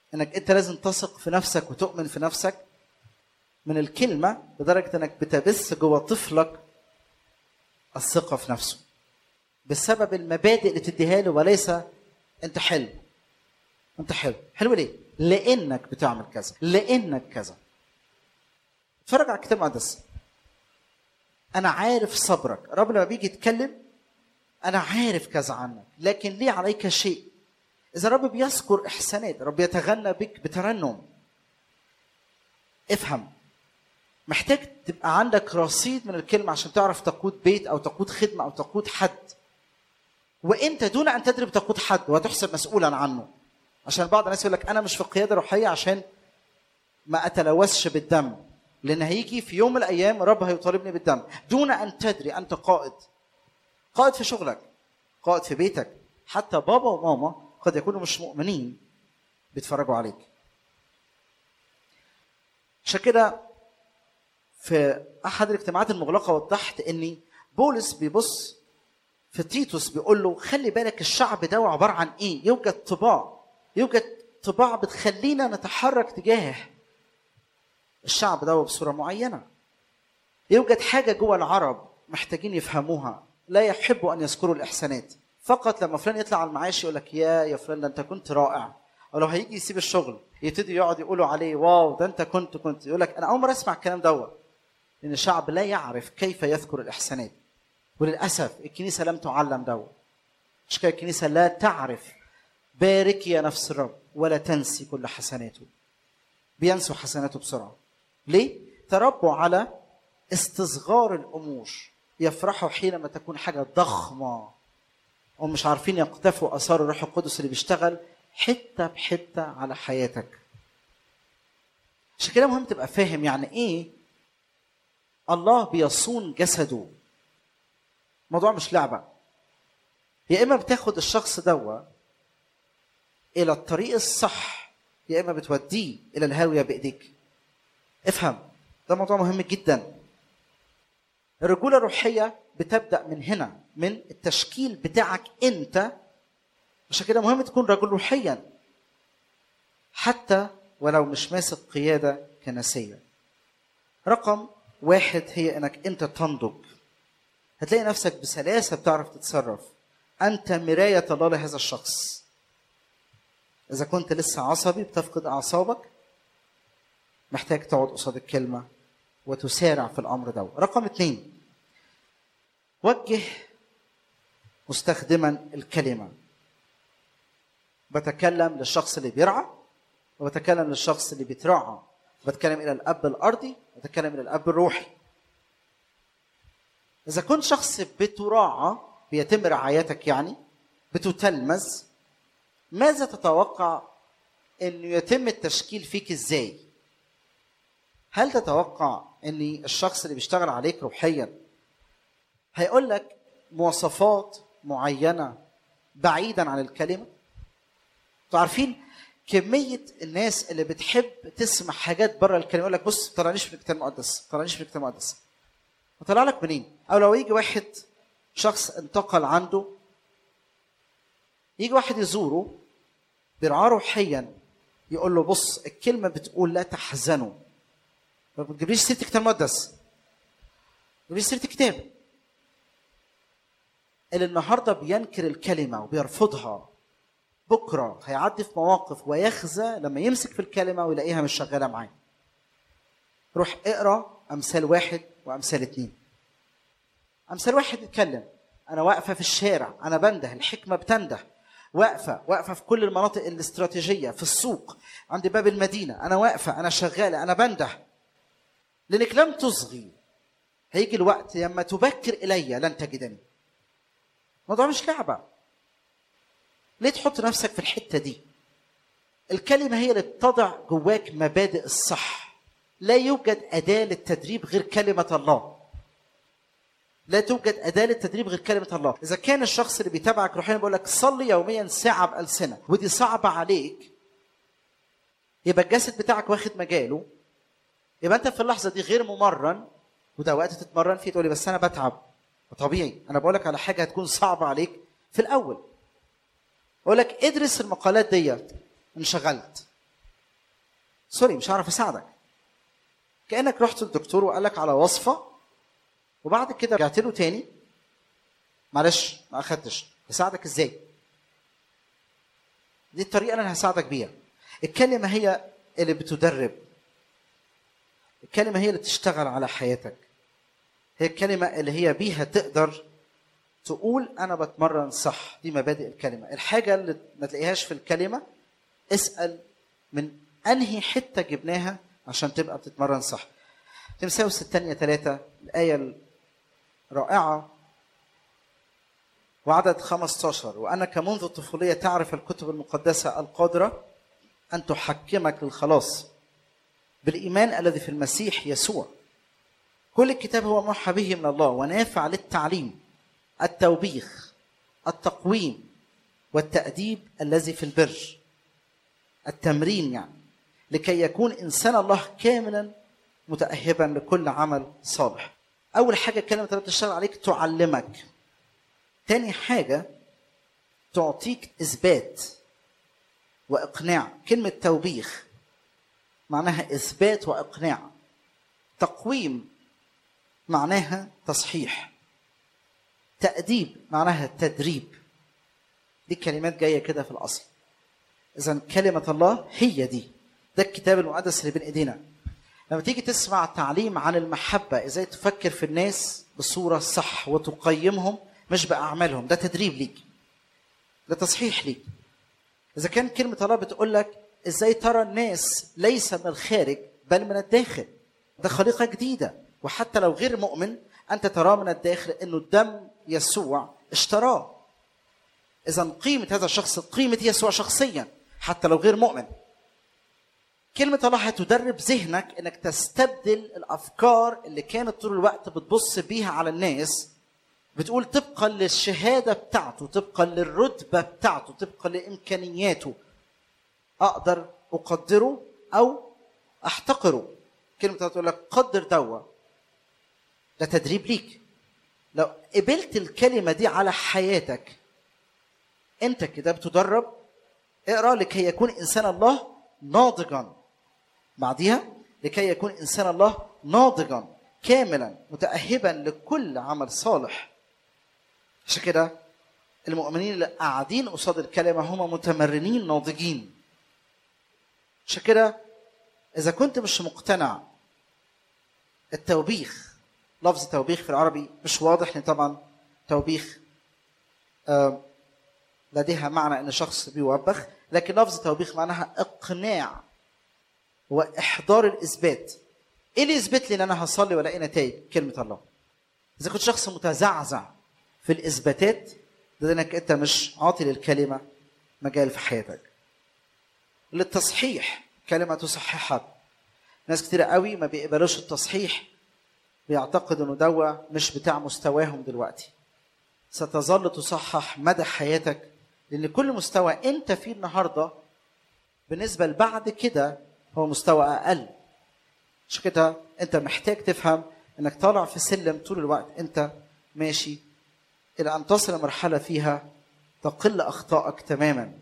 انك انت لازم تثق في نفسك وتؤمن في نفسك من الكلمه لدرجه انك بتبث جوه طفلك الثقه في نفسه بسبب المبادئ اللي تديها له وليس انت حلو انت حلو حلو ليه لانك بتعمل كذا لانك كذا اتفرج على الكتاب المقدس انا عارف صبرك الرب لما بيجي يتكلم انا عارف كذا عنك لكن ليه عليك شيء اذا الرب بيذكر احسانات الرب يتغنى بك بترنم افهم محتاج تبقى عندك رصيد من الكلمه عشان تعرف تقود بيت او تقود خدمه او تقود حد وانت دون ان تدري بتقود حد وتحسب مسؤولا عنه عشان بعض الناس يقول لك انا مش في القياده الروحيه عشان ما اتلوثش بالدم لان هيجي في يوم من الايام الرب هيطالبني بالدم دون ان تدري انت قائد قائد في شغلك قائد في بيتك حتى بابا وماما قد يكونوا مش مؤمنين بيتفرجوا عليك عشان كده في احد الاجتماعات المغلقه وضحت اني بولس بيبص في تيتوس بيقول له خلي بالك الشعب ده عباره عن ايه؟ يوجد طباع يوجد طباع بتخلينا نتحرك تجاه الشعب ده بصوره معينه. يوجد حاجه جوه العرب محتاجين يفهموها لا يحبوا ان يذكروا الاحسانات فقط لما فلان يطلع على المعاش يقول لك يا يا فلان ده انت كنت رائع او لو هيجي يسيب الشغل يبتدي يقعد يقولوا عليه واو ده انت كنت كنت يقول لك انا اول مره اسمع الكلام دوت لان الشعب لا يعرف كيف يذكر الاحسانات وللاسف الكنيسه لم تعلم دوت مش كده الكنيسه لا تعرف باركي يا نفس الرب ولا تنسي كل حسناته بينسوا حسناته بسرعه ليه تربوا على استصغار الامور يفرحوا حينما تكون حاجه ضخمه هم مش عارفين يقتفوا اثار الروح القدس اللي بيشتغل حته بحته على حياتك عشان كده مهم تبقى فاهم يعني ايه الله بيصون جسده الموضوع مش لعبه يا اما بتاخد الشخص دوا الى الطريق الصح يا اما بتوديه الى الهاويه بايديك افهم ده موضوع مهم جدا الرجوله الروحيه بتبدا من هنا من التشكيل بتاعك انت عشان كده مهم تكون رجل روحيا حتى ولو مش ماسك قياده كنسيه رقم واحد هي انك انت تنضج هتلاقي نفسك بسلاسه بتعرف تتصرف انت مرايه الله لهذا الشخص اذا كنت لسه عصبي بتفقد اعصابك محتاج تقعد قصاد الكلمه وتسارع في الامر ده رقم اثنين وجه مستخدما الكلمه بتكلم للشخص اللي بيرعى وبتكلم للشخص اللي بيترعى بتكلم الى الاب الارضي بتكلم الى الاب الروحي اذا كنت شخص بتراعى بيتم رعايتك يعني بتتلمذ ماذا تتوقع انه يتم التشكيل فيك ازاي هل تتوقع ان الشخص اللي بيشتغل عليك روحيا هيقول لك مواصفات معينه بعيدا عن الكلمه انتوا عارفين كميه الناس اللي بتحب تسمع حاجات بره الكلمه يقول لك بص ما طلعنيش من الكتاب المقدس ما طلعنيش من الكتاب المقدس وطلع لك منين او لو يجي واحد شخص انتقل عنده يجي واحد يزوره بيرعاه روحيا يقول له بص الكلمه بتقول لا تحزنوا ما تجيبليش سيره الكتاب المقدس ما تجيبليش سيره الكتاب اللي النهارده بينكر الكلمه وبيرفضها بكره هيعدي في مواقف ويخزى لما يمسك في الكلمه ويلاقيها مش شغاله معاه روح اقرا امثال واحد وامثال اتنين امثال واحد بيتكلم انا واقفه في الشارع انا بنده الحكمه بتنده واقفه واقفه في كل المناطق الاستراتيجيه في السوق عند باب المدينه انا واقفه انا شغاله انا بنده لانك لم تصغي هيجي الوقت لما تبكر الي لن تجدني الموضوع مش لعبه ليه تحط نفسك في الحته دي الكلمه هي اللي بتضع جواك مبادئ الصح لا يوجد اداه للتدريب غير كلمه الله لا توجد اداه للتدريب غير كلمه الله اذا كان الشخص اللي بيتابعك روحيا بيقول لك صلي يوميا ساعه بالسنه ودي صعبه عليك يبقى الجسد بتاعك واخد مجاله يبقى انت في اللحظه دي غير ممرن وده وقت تتمرن فيه تقول لي بس انا بتعب طبيعي انا بقول لك على حاجه هتكون صعبه عليك في الاول اقول لك ادرس المقالات ديت انشغلت سوري مش هعرف اساعدك كانك رحت للدكتور وقال لك على وصفه وبعد كده رجعت له تاني معلش ما اخدتش اساعدك ازاي دي الطريقه اللي انا هساعدك بيها الكلمه هي اللي بتدرب الكلمه هي اللي تشتغل على حياتك هي الكلمه اللي هي بيها تقدر تقول انا بتمرن صح دي مبادئ الكلمه الحاجه اللي ما تلاقيهاش في الكلمه اسال من انهي حته جبناها عشان تبقى بتتمرن صح تمساوس الثانيه ثلاثة الايه الرائعه وعدد 15 وانك منذ الطفوليه تعرف الكتب المقدسه القادره ان تحكمك للخلاص بالايمان الذي في المسيح يسوع كل الكتاب هو موحى به من الله ونافع للتعليم التوبيخ التقويم والتأديب الذي في البر التمرين يعني لكي يكون إنسان الله كاملا متأهبا لكل عمل صالح أول حاجة كلمة الله تشتغل عليك تعلمك تاني حاجة تعطيك إثبات وإقناع كلمة توبيخ معناها إثبات وإقناع تقويم معناها تصحيح تأديب معناها تدريب دي كلمات جاية كده في الأصل إذا كلمة الله هي دي ده الكتاب المقدس اللي بين إيدينا لما تيجي تسمع تعليم عن المحبة إزاي تفكر في الناس بصورة صح وتقيمهم مش بأعمالهم ده تدريب ليك ده تصحيح ليك إذا كان كلمة الله بتقول لك إزاي ترى الناس ليس من الخارج بل من الداخل ده خليقة جديدة وحتى لو غير مؤمن أنت تراه من الداخل أنه الدم يسوع اشتراه إذا قيمة هذا الشخص قيمة يسوع شخصيا حتى لو غير مؤمن كلمة الله هتدرب ذهنك انك تستبدل الافكار اللي كانت طول الوقت بتبص بيها على الناس بتقول طبقا للشهادة بتاعته طبقا للرتبة بتاعته طبقا لإمكانياته أقدر أقدره أو أحتقره كلمة الله تقول لك قدر دوا ده تدريب ليك لو قبلت الكلمة دي على حياتك أنت كده بتدرب اقرأ لكي يكون إنسان الله ناضجا بعديها لكي يكون إنسان الله ناضجا كاملا متأهبا لكل عمل صالح عشان كده المؤمنين اللي قاعدين قصاد الكلمة هم متمرنين ناضجين عشان كده إذا كنت مش مقتنع التوبيخ لفظ توبيخ في العربي مش واضح لأن طبعا توبيخ آه لديها معنى ان شخص بيوبخ لكن لفظ توبيخ معناها اقناع واحضار الاثبات ايه اللي يثبت لي ان انا هصلي والاقي نتائج كلمه الله اذا كنت شخص متزعزع في الاثباتات ده انك انت مش عاطي للكلمه مجال في حياتك للتصحيح كلمه تصححك ناس كتير قوي ما بيقبلوش التصحيح بيعتقد انه دوا مش بتاع مستواهم دلوقتي ستظل تصحح مدى حياتك لان كل مستوى انت فيه النهارده بالنسبه لبعد كده هو مستوى اقل عشان كده انت محتاج تفهم انك طالع في سلم طول الوقت انت ماشي الى ان تصل مرحله فيها تقل اخطائك تماما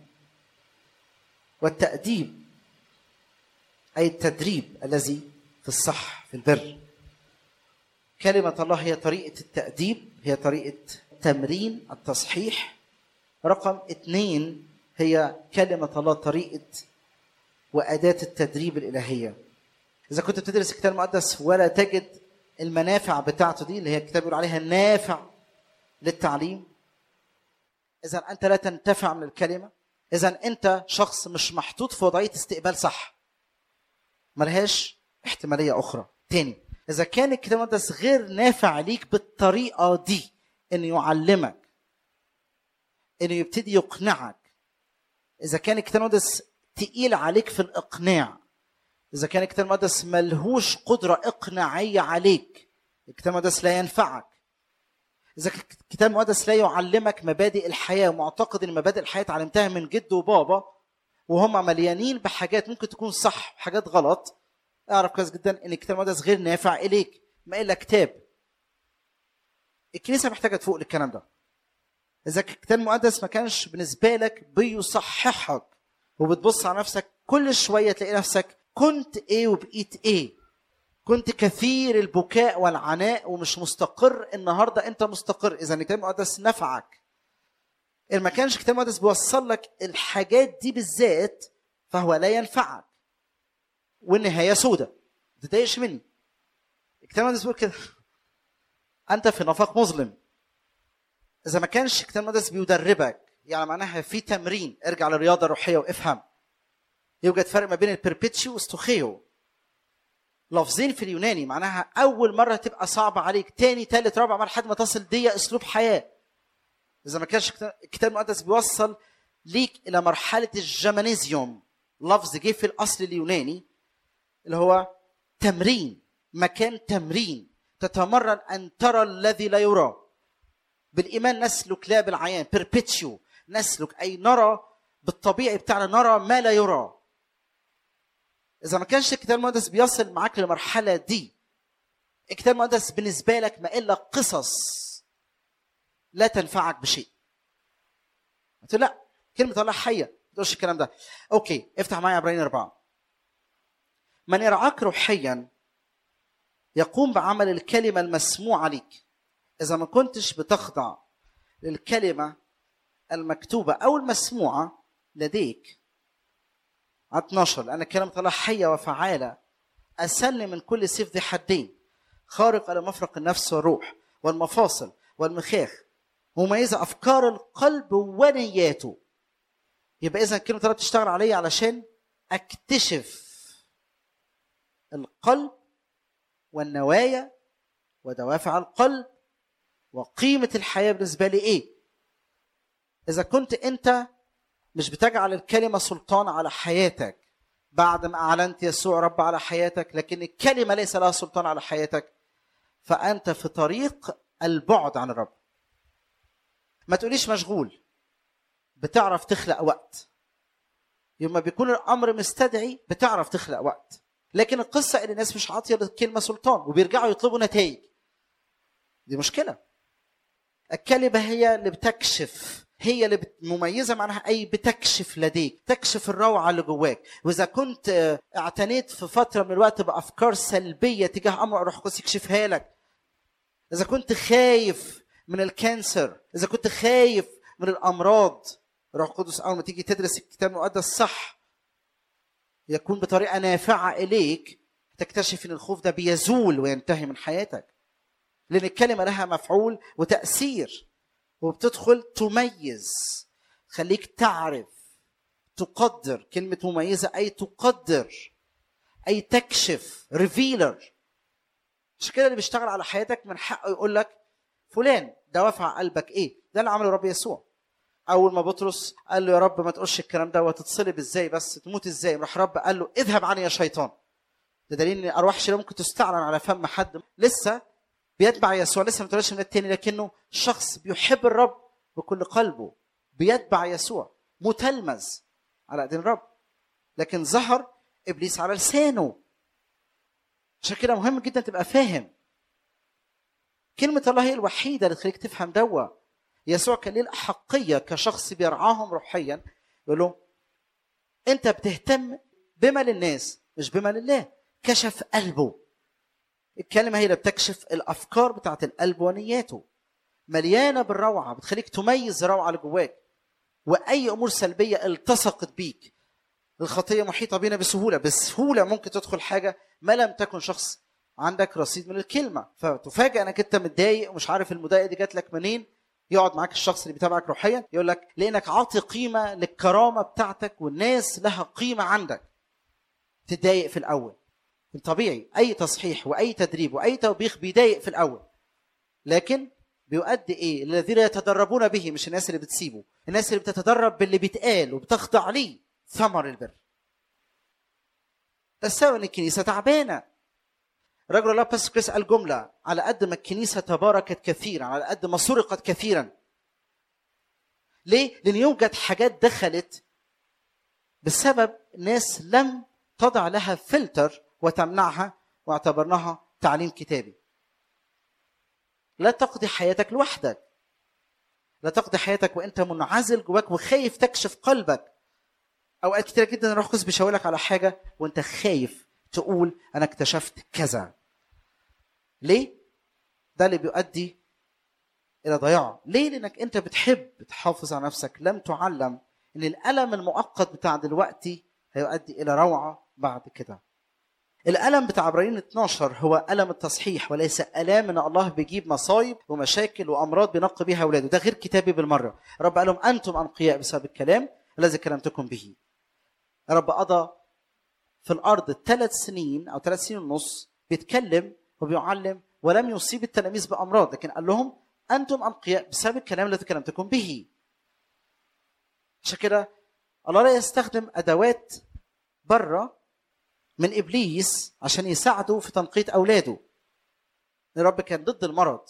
والتاديب اي التدريب الذي في الصح في البر كلمه الله هي طريقه التاديب هي طريقه تمرين التصحيح رقم اثنين هي كلمة الله طريقة وأداة التدريب الإلهية إذا كنت بتدرس الكتاب المقدس ولا تجد المنافع بتاعته دي اللي هي الكتاب بيقول عليها نافع للتعليم إذا أنت لا تنتفع من الكلمة إذا أنت شخص مش محطوط في وضعية استقبال صح ملهاش احتمالية أخرى تاني إذا كان الكتاب المقدس غير نافع ليك بالطريقة دي انه يعلمك انه يبتدي يقنعك اذا كان الكتاب المقدس تقيل عليك في الاقناع اذا كان الكتاب المقدس ملهوش قدره اقناعيه عليك الكتاب المقدس لا ينفعك اذا الكتاب المقدس لا يعلمك مبادئ الحياه ومعتقد ان مبادئ الحياه اتعلمتها من جد وبابا وهم مليانين بحاجات ممكن تكون صح وحاجات غلط اعرف كويس جدا ان الكتاب المقدس غير نافع اليك ما الا كتاب الكنيسه محتاجه تفوق للكلام ده اذا الكتاب المقدس ما كانش بالنسبه لك بيصححك وبتبص على نفسك كل شويه تلاقي نفسك كنت ايه وبقيت ايه كنت كثير البكاء والعناء ومش مستقر النهارده انت مستقر اذا الكتاب المقدس نفعك ان ما كانش الكتاب المقدس بيوصل لك الحاجات دي بالذات فهو لا ينفعك والنهايه سودة ما تتضايقش مني الكتاب المقدس بيقول كده انت في نفق مظلم اذا ما كانش الكتاب المقدس بيدربك يعني معناها في تمرين ارجع للرياضه الروحيه وافهم يوجد فرق ما بين البربيتشيو والستوخيو لفظين في اليوناني معناها اول مره تبقى صعبه عليك تاني تالت رابع مره لحد ما تصل دي اسلوب حياه اذا ما كانش الكتاب المقدس بيوصل ليك الى مرحله الجمانيزيوم لفظ جه في الاصل اليوناني اللي هو تمرين مكان تمرين تتمرن ان ترى الذي لا يرى بالايمان نسلك لا بالعيان بيربيتشيو نسلك اي نرى بالطبيعي بتاعنا نرى ما لا يرى اذا ما كانش الكتاب المقدس بيصل معاك للمرحله دي الكتاب المقدس بالنسبه لك ما الا قصص لا تنفعك بشيء قلت له لا كلمه الله حيه ما تقولش الكلام ده اوكي افتح معايا عبرين اربعه من يرعاك روحيا يقوم بعمل الكلمه المسموعه ليك اذا ما كنتش بتخضع للكلمه المكتوبه او المسموعه لديك على 12 لان كلمه الله حيه وفعاله اسل من كل سيف ذي حدين خارق على مفرق النفس والروح والمفاصل والمخاخ مميزه افكار القلب ونياته يبقى اذا كلمه الله بتشتغل عليا علشان اكتشف القلب والنوايا ودوافع القلب وقيمه الحياه بالنسبه لي ايه اذا كنت انت مش بتجعل الكلمه سلطان على حياتك بعد ما اعلنت يسوع رب على حياتك لكن الكلمه ليس لها سلطان على حياتك فانت في طريق البعد عن الرب ما تقوليش مشغول بتعرف تخلق وقت يوم ما بيكون الامر مستدعي بتعرف تخلق وقت لكن القصه ان الناس مش عاطيه للكلمه سلطان وبيرجعوا يطلبوا نتائج دي مشكله الكلمه هي اللي بتكشف هي اللي بت- مميزه معناها اي بتكشف لديك تكشف الروعه اللي جواك واذا كنت آه، اعتنيت في فتره من الوقت بافكار سلبيه تجاه امر الروح القدس يكشفها لك اذا كنت خايف من الكانسر اذا كنت خايف من الامراض الروح القدس اول ما تيجي تدرس الكتاب المقدس صح يكون بطريقه نافعه اليك تكتشف ان الخوف ده بيزول وينتهي من حياتك لان الكلمه لها مفعول وتاثير وبتدخل تميز خليك تعرف تقدر كلمه مميزه اي تقدر اي تكشف ريفيلر مش كده اللي بيشتغل على حياتك من حقه يقول لك فلان دوافع قلبك ايه ده اللي عمله الرب يسوع اول ما بطرس قال له يا رب ما تقولش الكلام ده وتتصلب ازاي بس تموت ازاي راح رب قال له اذهب عني يا شيطان ده دليل ان ارواح شريره ممكن تستعلن على فم حد لسه بيتبع يسوع لسه ما اتولدش من التاني لكنه شخص بيحب الرب بكل قلبه بيتبع يسوع متلمذ على ايدين الرب لكن ظهر ابليس على لسانه عشان كده مهم جدا تبقى فاهم كلمة الله هي الوحيدة اللي تخليك تفهم دوا يسوع كان ليه الأحقية كشخص بيرعاهم روحيا يقول له أنت بتهتم بما للناس مش بما لله كشف قلبه الكلمة هي اللي بتكشف الأفكار بتاعت القلب ونياته مليانة بالروعة بتخليك تميز الروعة اللي جواك وأي أمور سلبية التصقت بيك الخطية محيطة بينا بسهولة بسهولة ممكن تدخل حاجة ما لم تكن شخص عندك رصيد من الكلمة فتفاجئ انك انت متضايق ومش عارف المضايقة دي جات لك منين يقعد معاك الشخص اللي بيتابعك روحيا يقول لك لانك عاطي قيمة للكرامة بتاعتك والناس لها قيمة عندك تتضايق في الاول طبيعي اي تصحيح واي تدريب واي توبيخ بيضايق في الاول لكن بيؤدي ايه الذين يتدربون به مش الناس اللي بتسيبه الناس اللي بتتدرب باللي بيتقال وبتخضع ليه ثمر البر ده السبب ان الكنيسه تعبانه رجل الله باستر كريس قال جمله على قد ما الكنيسه تباركت كثيرا على قد ما سرقت كثيرا ليه؟ لان يوجد حاجات دخلت بسبب ناس لم تضع لها فلتر وتمنعها واعتبرناها تعليم كتابي لا تقضي حياتك لوحدك لا تقضي حياتك وانت منعزل جواك وخايف تكشف قلبك اوقات كتير جدا الروح القدس بيشاور لك على حاجه وانت خايف تقول انا اكتشفت كذا ليه ده اللي بيؤدي الى ضياع ليه لانك انت بتحب تحافظ على نفسك لم تعلم ان الالم المؤقت بتاع دلوقتي هيؤدي الى روعه بعد كده الالم بتاع عبرين 12 هو الم التصحيح وليس الام ان الله بيجيب مصايب ومشاكل وامراض بينقي بيها اولاده ده غير كتابي بالمره رب قال لهم انتم انقياء بسبب الكلام الذي كلمتكم به رب قضى في الارض ثلاث سنين او ثلاث سنين ونص بيتكلم وبيعلم ولم يصيب التلاميذ بامراض لكن قال لهم انتم انقياء بسبب الكلام الذي كلمتكم به عشان كده الله لا يستخدم ادوات بره من ابليس عشان يساعده في تنقيه اولاده الرب كان ضد المرض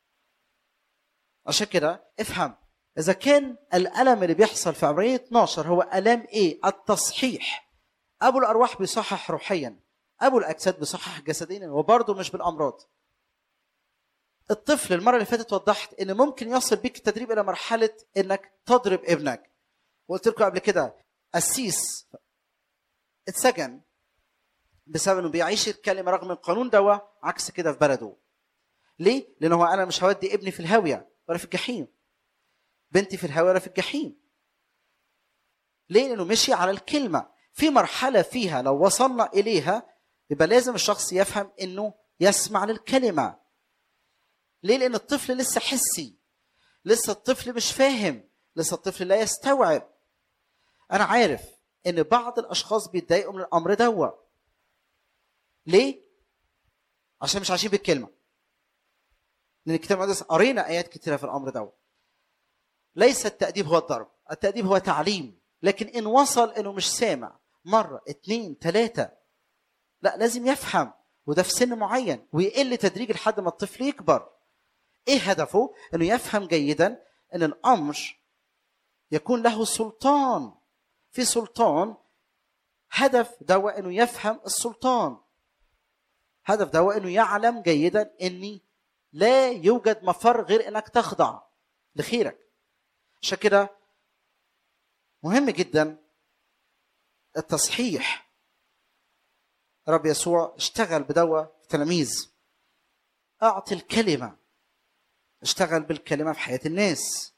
عشان كده افهم اذا كان الالم اللي بيحصل في عبريه 12 هو الام ايه التصحيح ابو الارواح بيصحح روحيا ابو الاجساد بيصحح جسديا وبرضه مش بالامراض الطفل المره اللي فاتت وضحت ان ممكن يصل بيك التدريب الى مرحله انك تضرب ابنك وقلت لكم قبل كده قسيس اتسجن بسبب انه بيعيش الكلمه رغم القانون دوا عكس كده في بلده ليه؟ لان هو انا مش هودي ابني في الهاويه ولا في الجحيم بنتي في الهاويه ولا في الجحيم ليه؟ لانه مشي على الكلمه في مرحله فيها لو وصلنا اليها يبقى لازم الشخص يفهم انه يسمع للكلمه ليه؟ لان الطفل لسه حسي لسه الطفل مش فاهم لسه الطفل لا يستوعب انا عارف ان بعض الاشخاص بيتضايقوا من الامر دوا ليه عشان مش عايشين بالكلمه لان الكتاب المقدس قرينا ايات كتيره في الامر دوا ليس التاديب هو الضرب التاديب هو تعليم لكن ان وصل انه مش سامع مره اتنين تلاته لا لازم يفهم وده في سن معين ويقل تدريج لحد ما الطفل يكبر ايه هدفه انه يفهم جيدا ان الامر يكون له سلطان في سلطان هدف دواء انه يفهم السلطان هدف دواء انه يعلم جيدا اني لا يوجد مفر غير انك تخضع لخيرك عشان كده مهم جدا التصحيح رب يسوع اشتغل بدواء التلاميذ اعطي الكلمه اشتغل بالكلمه في حياه الناس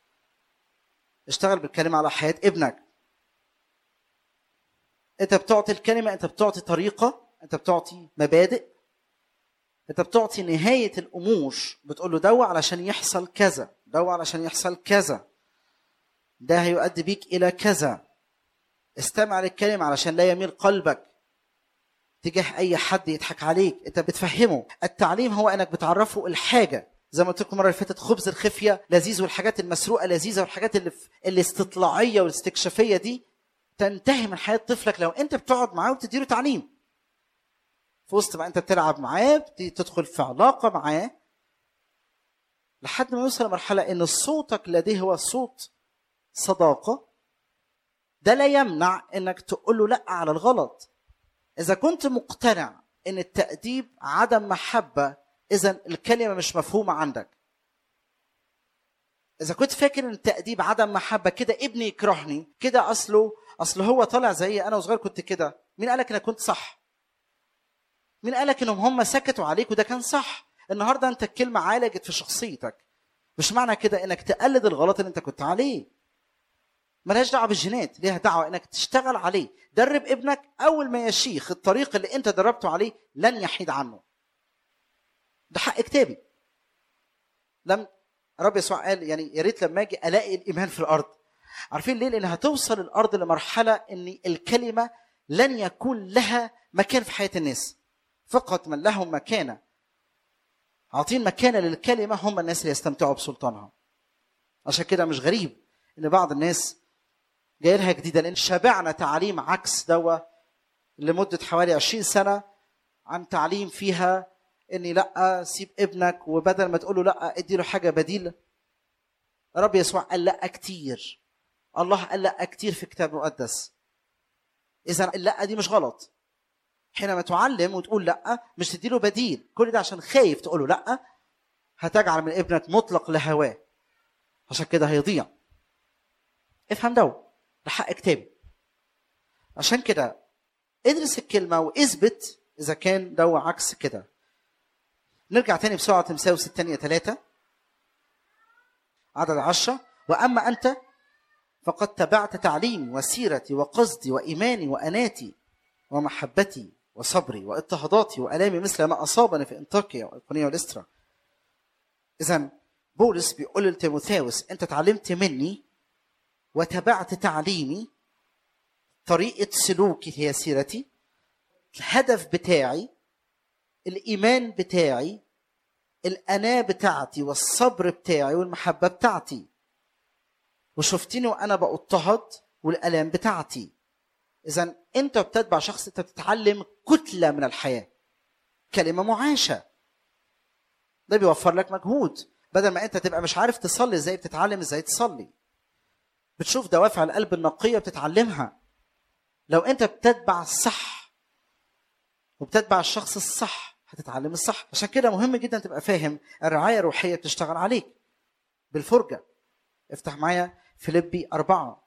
اشتغل بالكلمه على حياه ابنك انت بتعطي الكلمه انت بتعطي طريقه انت بتعطي مبادئ انت بتعطي نهايه الامور بتقول له دوا علشان يحصل كذا دوا علشان يحصل كذا ده هيؤدي بيك الى كذا استمع للكلمه علشان لا يميل قلبك تجاه اي حد يضحك عليك انت بتفهمه التعليم هو انك بتعرفه الحاجه زي ما قلت لكم المره اللي فاتت خبز الخفيه لذيذ والحاجات المسروقه لذيذه والحاجات اللي في الاستطلاعيه والاستكشافيه دي تنتهي من حياه طفلك لو انت بتقعد معاه وتديله تعليم في وسط ما انت بتلعب معاه بتبتدي تدخل في علاقه معاه لحد ما يوصل لمرحله ان صوتك لديه هو صوت صداقه ده لا يمنع انك تقول له لا على الغلط اذا كنت مقتنع ان التاديب عدم محبه اذا الكلمه مش مفهومه عندك اذا كنت فاكر ان التاديب عدم محبه كده ابني يكرهني كده اصله اصل هو طالع زي انا وصغير كنت كده مين قالك انك كنت صح مين قالك انهم هم سكتوا عليك وده كان صح النهارده انت الكلمه عالجت في شخصيتك مش معنى كده انك تقلد الغلط اللي انت كنت عليه ملهاش دعوه بالجينات ليها دعوه انك تشتغل عليه درب ابنك اول ما يشيخ الطريق اللي انت دربته عليه لن يحيد عنه ده حق كتابي لم رب يسوع قال يعني يا ريت لما اجي الاقي الايمان في الارض عارفين ليه لان هتوصل الارض لمرحله ان الكلمه لن يكون لها مكان في حياه الناس فقط من لهم مكانه عاطين مكانه للكلمه هم الناس اللي يستمتعوا بسلطانها عشان كده مش غريب ان بعض الناس جاي لها جديده لان شبعنا تعليم عكس دوا لمده حوالي 20 سنه عن تعليم فيها اني لا سيب ابنك وبدل ما تقول له لا ادي له حاجه بديله رب يسوع قال لا كتير الله قال لا كتير في الكتاب المقدس اذا اللا دي مش غلط حينما تعلم وتقول لا مش تدي له بديل كل ده عشان خايف تقول له لا هتجعل من ابنك مطلق لهواه عشان كده هيضيع افهم ده ده حق كتابي عشان كده ادرس الكلمة واثبت إذا كان ده عكس كده نرجع تاني بسرعة تمساوس الثانية ثلاثة عدد عشرة وأما أنت فقد تبعت تعليمي وسيرتي وقصدي وإيماني وأناتي ومحبتي وصبري واضطهاداتي وألامي مثل ما أصابني في أنطاكيا وإيقونية والإسترا إذا بولس بيقول لتيموثاوس أنت تعلمت مني وتبعت تعليمي طريقة سلوكي هي سيرتي الهدف بتاعي الإيمان بتاعي الأناة بتاعتي والصبر بتاعي والمحبة بتاعتي وشفتني وأنا بضطهد والآلام بتاعتي إذا أنت بتتبع شخص أنت بتتعلم كتلة من الحياة كلمة معاشة ده بيوفر لك مجهود بدل ما أنت تبقى مش عارف تصلي إزاي بتتعلم إزاي تصلي بتشوف دوافع القلب النقية بتتعلمها لو أنت بتتبع الصح وبتتبع الشخص الصح هتتعلم الصح عشان كده مهم جدا تبقى فاهم الرعاية الروحية بتشتغل عليك بالفرجة افتح معايا فيليبي أربعة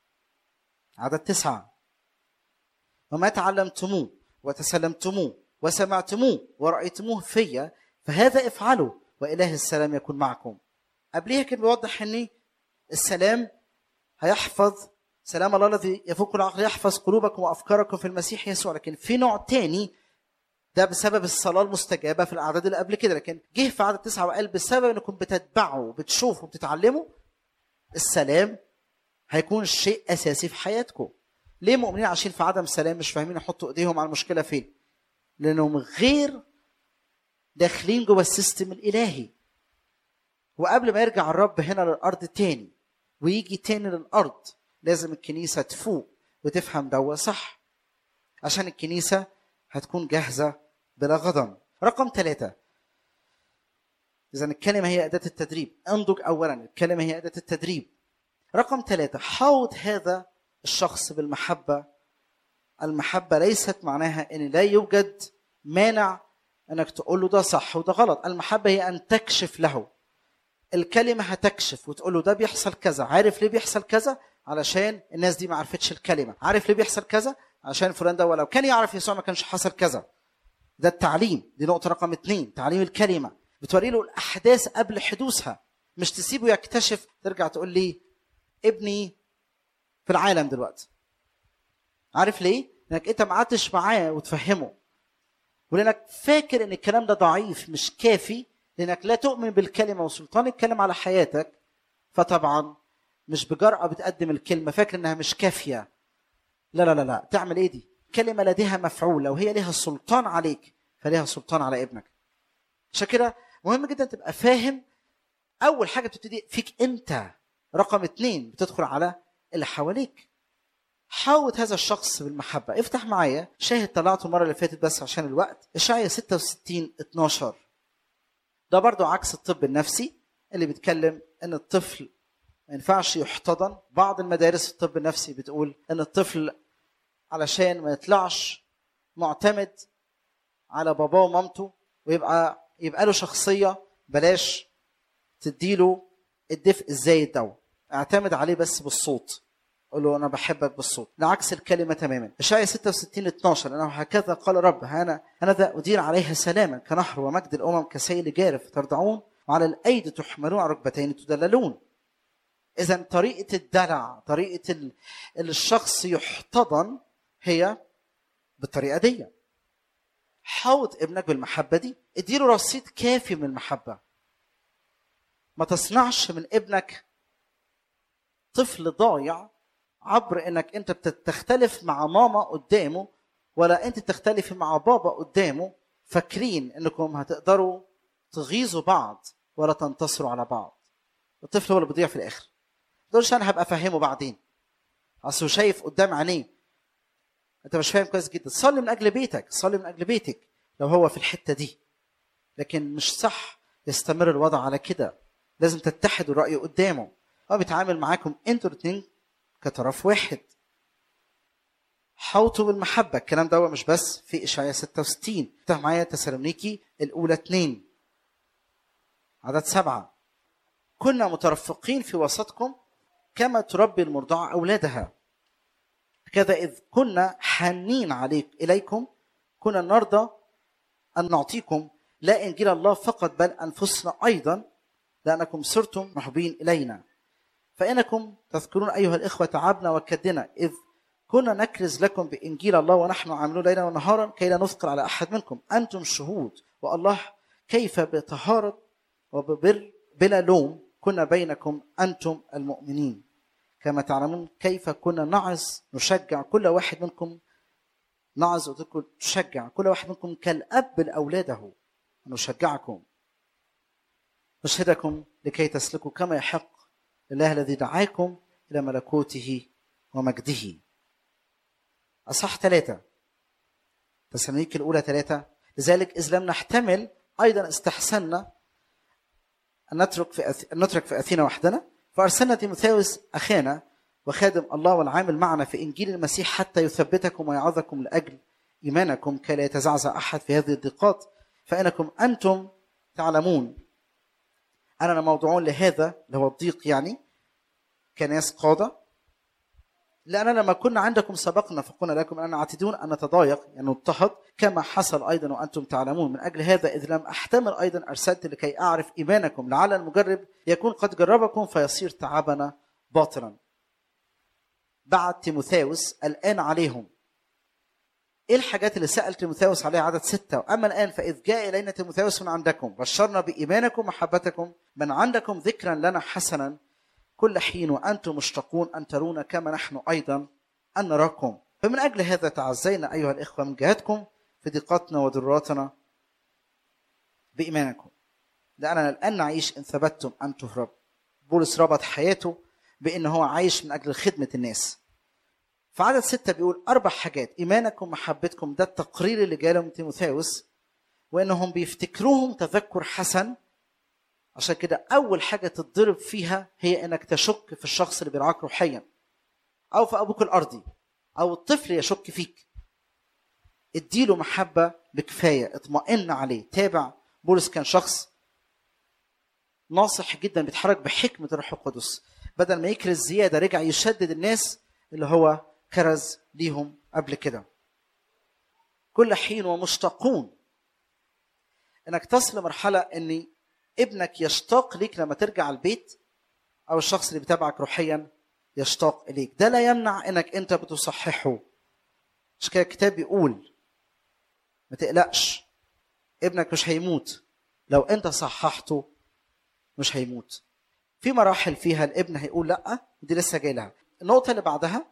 عدد تسعة وما تعلمتموه وتسلمتموه وسمعتموه ورأيتموه فيا فهذا افعلوا وإله السلام يكون معكم قبليها كان بيوضح ان السلام هيحفظ سلام الله الذي يفوق كل عقل يحفظ قلوبكم وافكاركم في المسيح يسوع لكن في نوع تاني ده بسبب الصلاه المستجابه في الاعداد اللي قبل كده لكن جه في عدد تسعه وقال بسبب انكم بتتبعوا وبتشوفوا وبتتعلموا السلام هيكون شيء اساسي في حياتكم ليه مؤمنين عايشين في عدم سلام مش فاهمين يحطوا ايديهم على المشكله فين لانهم غير داخلين جوه السيستم الالهي وقبل ما يرجع الرب هنا للارض تاني ويجي تاني للارض لازم الكنيسه تفوق وتفهم ده صح عشان الكنيسه هتكون جاهزه بلا غضن رقم ثلاثة إذا الكلمة هي أداة التدريب انضج أولا الكلمة هي أداة التدريب رقم ثلاثة حوط هذا الشخص بالمحبة المحبة ليست معناها أن لا يوجد مانع أنك تقول له ده صح وده غلط المحبة هي أن تكشف له الكلمة هتكشف وتقول له ده بيحصل كذا عارف ليه بيحصل كذا علشان الناس دي ما عرفتش الكلمة عارف ليه بيحصل كذا عشان فلان ده ولو كان يعرف يسوع ما كانش حصل كذا ده التعليم دي نقطة رقم اثنين تعليم الكلمة بتوري له الأحداث قبل حدوثها مش تسيبه يكتشف ترجع تقول لي ابني في العالم دلوقتي عارف ليه؟ لانك انت ما قعدتش معاه وتفهمه ولانك فاكر ان الكلام ده ضعيف مش كافي لانك لا تؤمن بالكلمه وسلطان الكلام على حياتك فطبعا مش بجرأة بتقدم الكلمة فاكر انها مش كافية لا لا لا لا تعمل ايه دي كلمة لديها مفعول لو هي لها سلطان عليك فليها سلطان على ابنك عشان كده مهم جدا تبقى فاهم اول حاجة بتبتدي فيك انت رقم اتنين بتدخل على اللي حواليك حاوط هذا الشخص بالمحبة افتح معايا شاهد طلعته المرة اللي فاتت بس عشان الوقت إشعيا 66 12 ده برضو عكس الطب النفسي اللي بيتكلم ان الطفل ما ينفعش يحتضن بعض المدارس الطب النفسي بتقول ان الطفل علشان ما يطلعش معتمد على باباه ومامته ويبقى يبقى له شخصيه بلاش تديله الدفء الزايد ده اعتمد عليه بس بالصوت قول له انا بحبك بالصوت لعكس الكلمه تماما اشعياء 66 12 لانه هكذا قال رب انا انا ذا ادير عليها سلاما كنهر ومجد الامم كسيل جارف ترضعون وعلى الايدي تحملون على ركبتين تدللون اذا طريقه الدلع طريقه ال... اللي الشخص يحتضن هي بالطريقه دي حوط ابنك بالمحبه دي اديله رصيد كافي من المحبه ما تصنعش من ابنك طفل ضايع عبر انك انت بتختلف مع ماما قدامه ولا انت تختلفي مع بابا قدامه فاكرين انكم هتقدروا تغيظوا بعض ولا تنتصروا على بعض الطفل هو اللي بيضيع في الاخر تقولش انا هبقى افهمه بعدين اصل شايف قدام عينيه انت مش فاهم كويس جدا صلي من اجل بيتك صلي من اجل بيتك لو هو في الحته دي لكن مش صح يستمر الوضع على كده لازم تتحدوا الراي قدامه هو بيتعامل معاكم انتوا الاثنين كطرف واحد حوطوا بالمحبة الكلام ده مش بس في إشعياء 66 افتح معايا تسالونيكي الأولى اثنين عدد سبعة كنا مترفقين في وسطكم كما تربي المرضعة أولادها هكذا إذ كنا حانين عليك إليكم كنا نرضى أن نعطيكم لا إنجيل الله فقط بل أنفسنا أيضا لأنكم صرتم محبين إلينا فإنكم تذكرون أيها الإخوة تعبنا وكدنا إذ كنا نكرز لكم بإنجيل الله ونحن عاملون ليلا ونهارا كي لا نثقل على أحد منكم أنتم شهود والله كيف بطهارة وببر بلا لوم كنا بينكم أنتم المؤمنين كما تعلمون كيف كنا نعظ نشجع كل واحد منكم نعظ تشجع كل واحد منكم كالأب لأولاده نشجعكم نشهدكم لكي تسلكوا كما يحق لله الذي دعاكم إلى ملكوته ومجده أصح ثلاثة تسالونيك الأولى ثلاثة لذلك إذ لم نحتمل أيضا استحسنا أن نترك في أث... أن نترك في أثينا وحدنا فأرسلنا تيموثاوس أخانا وخادم الله والعامل معنا في إنجيل المسيح حتى يثبتكم ويعظكم لأجل إيمانكم كي لا يتزعزع أحد في هذه الضيقات فإنكم أنتم تعلمون أننا موضوعون لهذا اللي هو الضيق يعني كناس قادة لأننا لما كنا عندكم سبقنا فقلنا لكم أننا عاتدون أن نتضايق يعني نضطهد كما حصل أيضا وأنتم تعلمون من أجل هذا إذ لم أحتمل أيضا أرسلت لكي أعرف إيمانكم لعل المجرب يكون قد جربكم فيصير تعبنا باطلا بعد تيموثاوس الآن عليهم ايه الحاجات اللي سال تيموثاوس عليها عدد ستة اما الان فاذ جاء الينا تيموثاوس من عندكم بشرنا بايمانكم ومحبتكم من عندكم ذكرا لنا حسنا كل حين وانتم مشتاقون ان ترونا كما نحن ايضا ان نراكم فمن اجل هذا تعزينا ايها الاخوه من جهتكم في ضيقاتنا وضروراتنا بايمانكم لاننا الان نعيش ان ثبتتم انتم في رب بولس ربط حياته بان هو عايش من اجل خدمه الناس فعدد ستة بيقول أربع حاجات إيمانكم محبتكم ده التقرير اللي جاله من تيموثاوس وإنهم بيفتكروهم تذكر حسن عشان كده أول حاجة تتضرب فيها هي إنك تشك في الشخص اللي بيرعاك روحيا أو في أبوك الأرضي أو الطفل يشك فيك اديله محبة بكفاية اطمئن عليه تابع بولس كان شخص ناصح جدا بيتحرك بحكمة الروح القدس بدل ما يكرز زيادة رجع يشدد الناس اللي هو كرز ليهم قبل كده كل حين ومشتاقون انك تصل لمرحله ان ابنك يشتاق ليك لما ترجع البيت او الشخص اللي بيتابعك روحيا يشتاق اليك ده لا يمنع انك انت بتصححه مش كده الكتاب بيقول ما تقلقش ابنك مش هيموت لو انت صححته مش هيموت في مراحل فيها الابن هيقول لا ودي لسه جاي لها النقطه اللي بعدها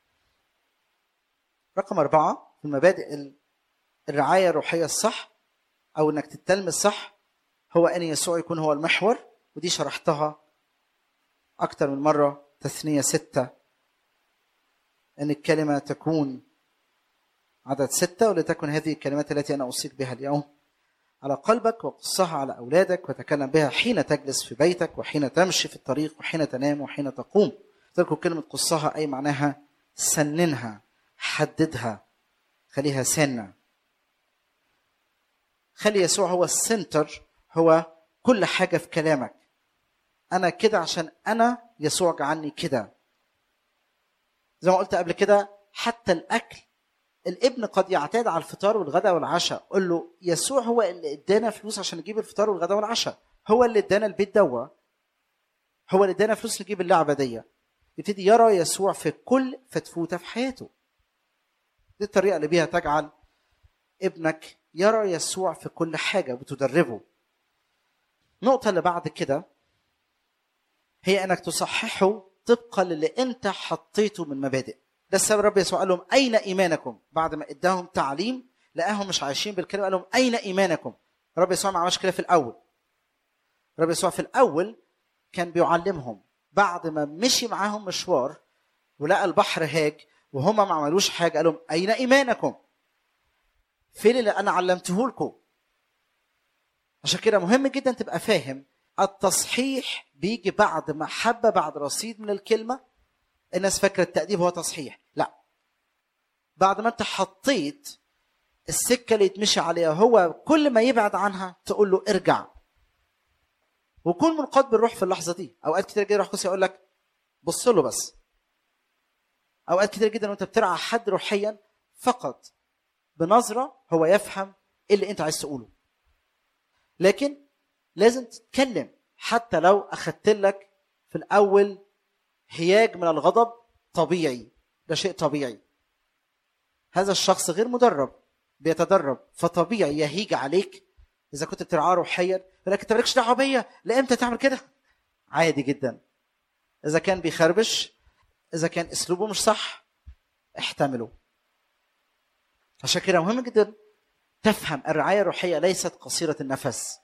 رقم أربعة في المبادئ الرعاية الروحية الصح أو إنك تتلمس صح هو أن يسوع يكون هو المحور ودي شرحتها أكتر من مرة تثنية ستة أن الكلمة تكون عدد ستة ولتكن هذه الكلمات التي أنا أوصيك بها اليوم على قلبك وقصها على أولادك وتكلم بها حين تجلس في بيتك وحين تمشي في الطريق وحين تنام وحين تقوم تذكر كلمة قصها أي معناها سننها حددها خليها سنة خلي يسوع هو السنتر هو كل حاجة في كلامك أنا كده عشان أنا يسوع جعلني كده زي ما قلت قبل كده حتى الأكل الابن قد يعتاد على الفطار والغداء والعشاء قول له يسوع هو اللي ادانا فلوس عشان نجيب الفطار والغداء والعشاء هو اللي ادانا البيت دوا هو اللي ادانا فلوس نجيب اللعبه دي يبتدي يرى يسوع في كل فتفوته في حياته دي الطريقه اللي بيها تجعل ابنك يرى يسوع في كل حاجه بتدربه النقطه اللي بعد كده هي انك تصححه طبقا للي انت حطيته من مبادئ ده السبب رب يسوع قال لهم اين ايمانكم بعد ما اداهم تعليم لقاهم مش عايشين بالكلمه قال لهم اين ايمانكم رب يسوع ما عملش كده في الاول رب يسوع في الاول كان بيعلمهم بعد ما مشي معاهم مشوار ولقى البحر هاج وهم ما عملوش حاجه قال لهم اين ايمانكم فين اللي انا علمته لكم عشان كده مهم جدا تبقى فاهم التصحيح بيجي بعد محبه بعد رصيد من الكلمه الناس فاكره التاديب هو تصحيح لا بعد ما انت حطيت السكه اللي يتمشي عليها هو كل ما يبعد عنها تقول له ارجع وكون منقاد بالروح في اللحظه دي اوقات كتير جدا روح قدس يقول لك بص له بس اوقات كتير جدا وانت بترعى حد روحيا فقط بنظره هو يفهم ايه اللي انت عايز تقوله لكن لازم تتكلم حتى لو اخدت لك في الاول هياج من الغضب طبيعي ده شيء طبيعي هذا الشخص غير مدرب بيتدرب فطبيعي يهيج عليك اذا كنت بترعاه روحيا يقول لك انت مالكش دعوه بيا لامتى تعمل كده عادي جدا اذا كان بيخربش اذا كان اسلوبه مش صح احتمله عشان كده مهم جدا تفهم الرعايه الروحيه ليست قصيره النفس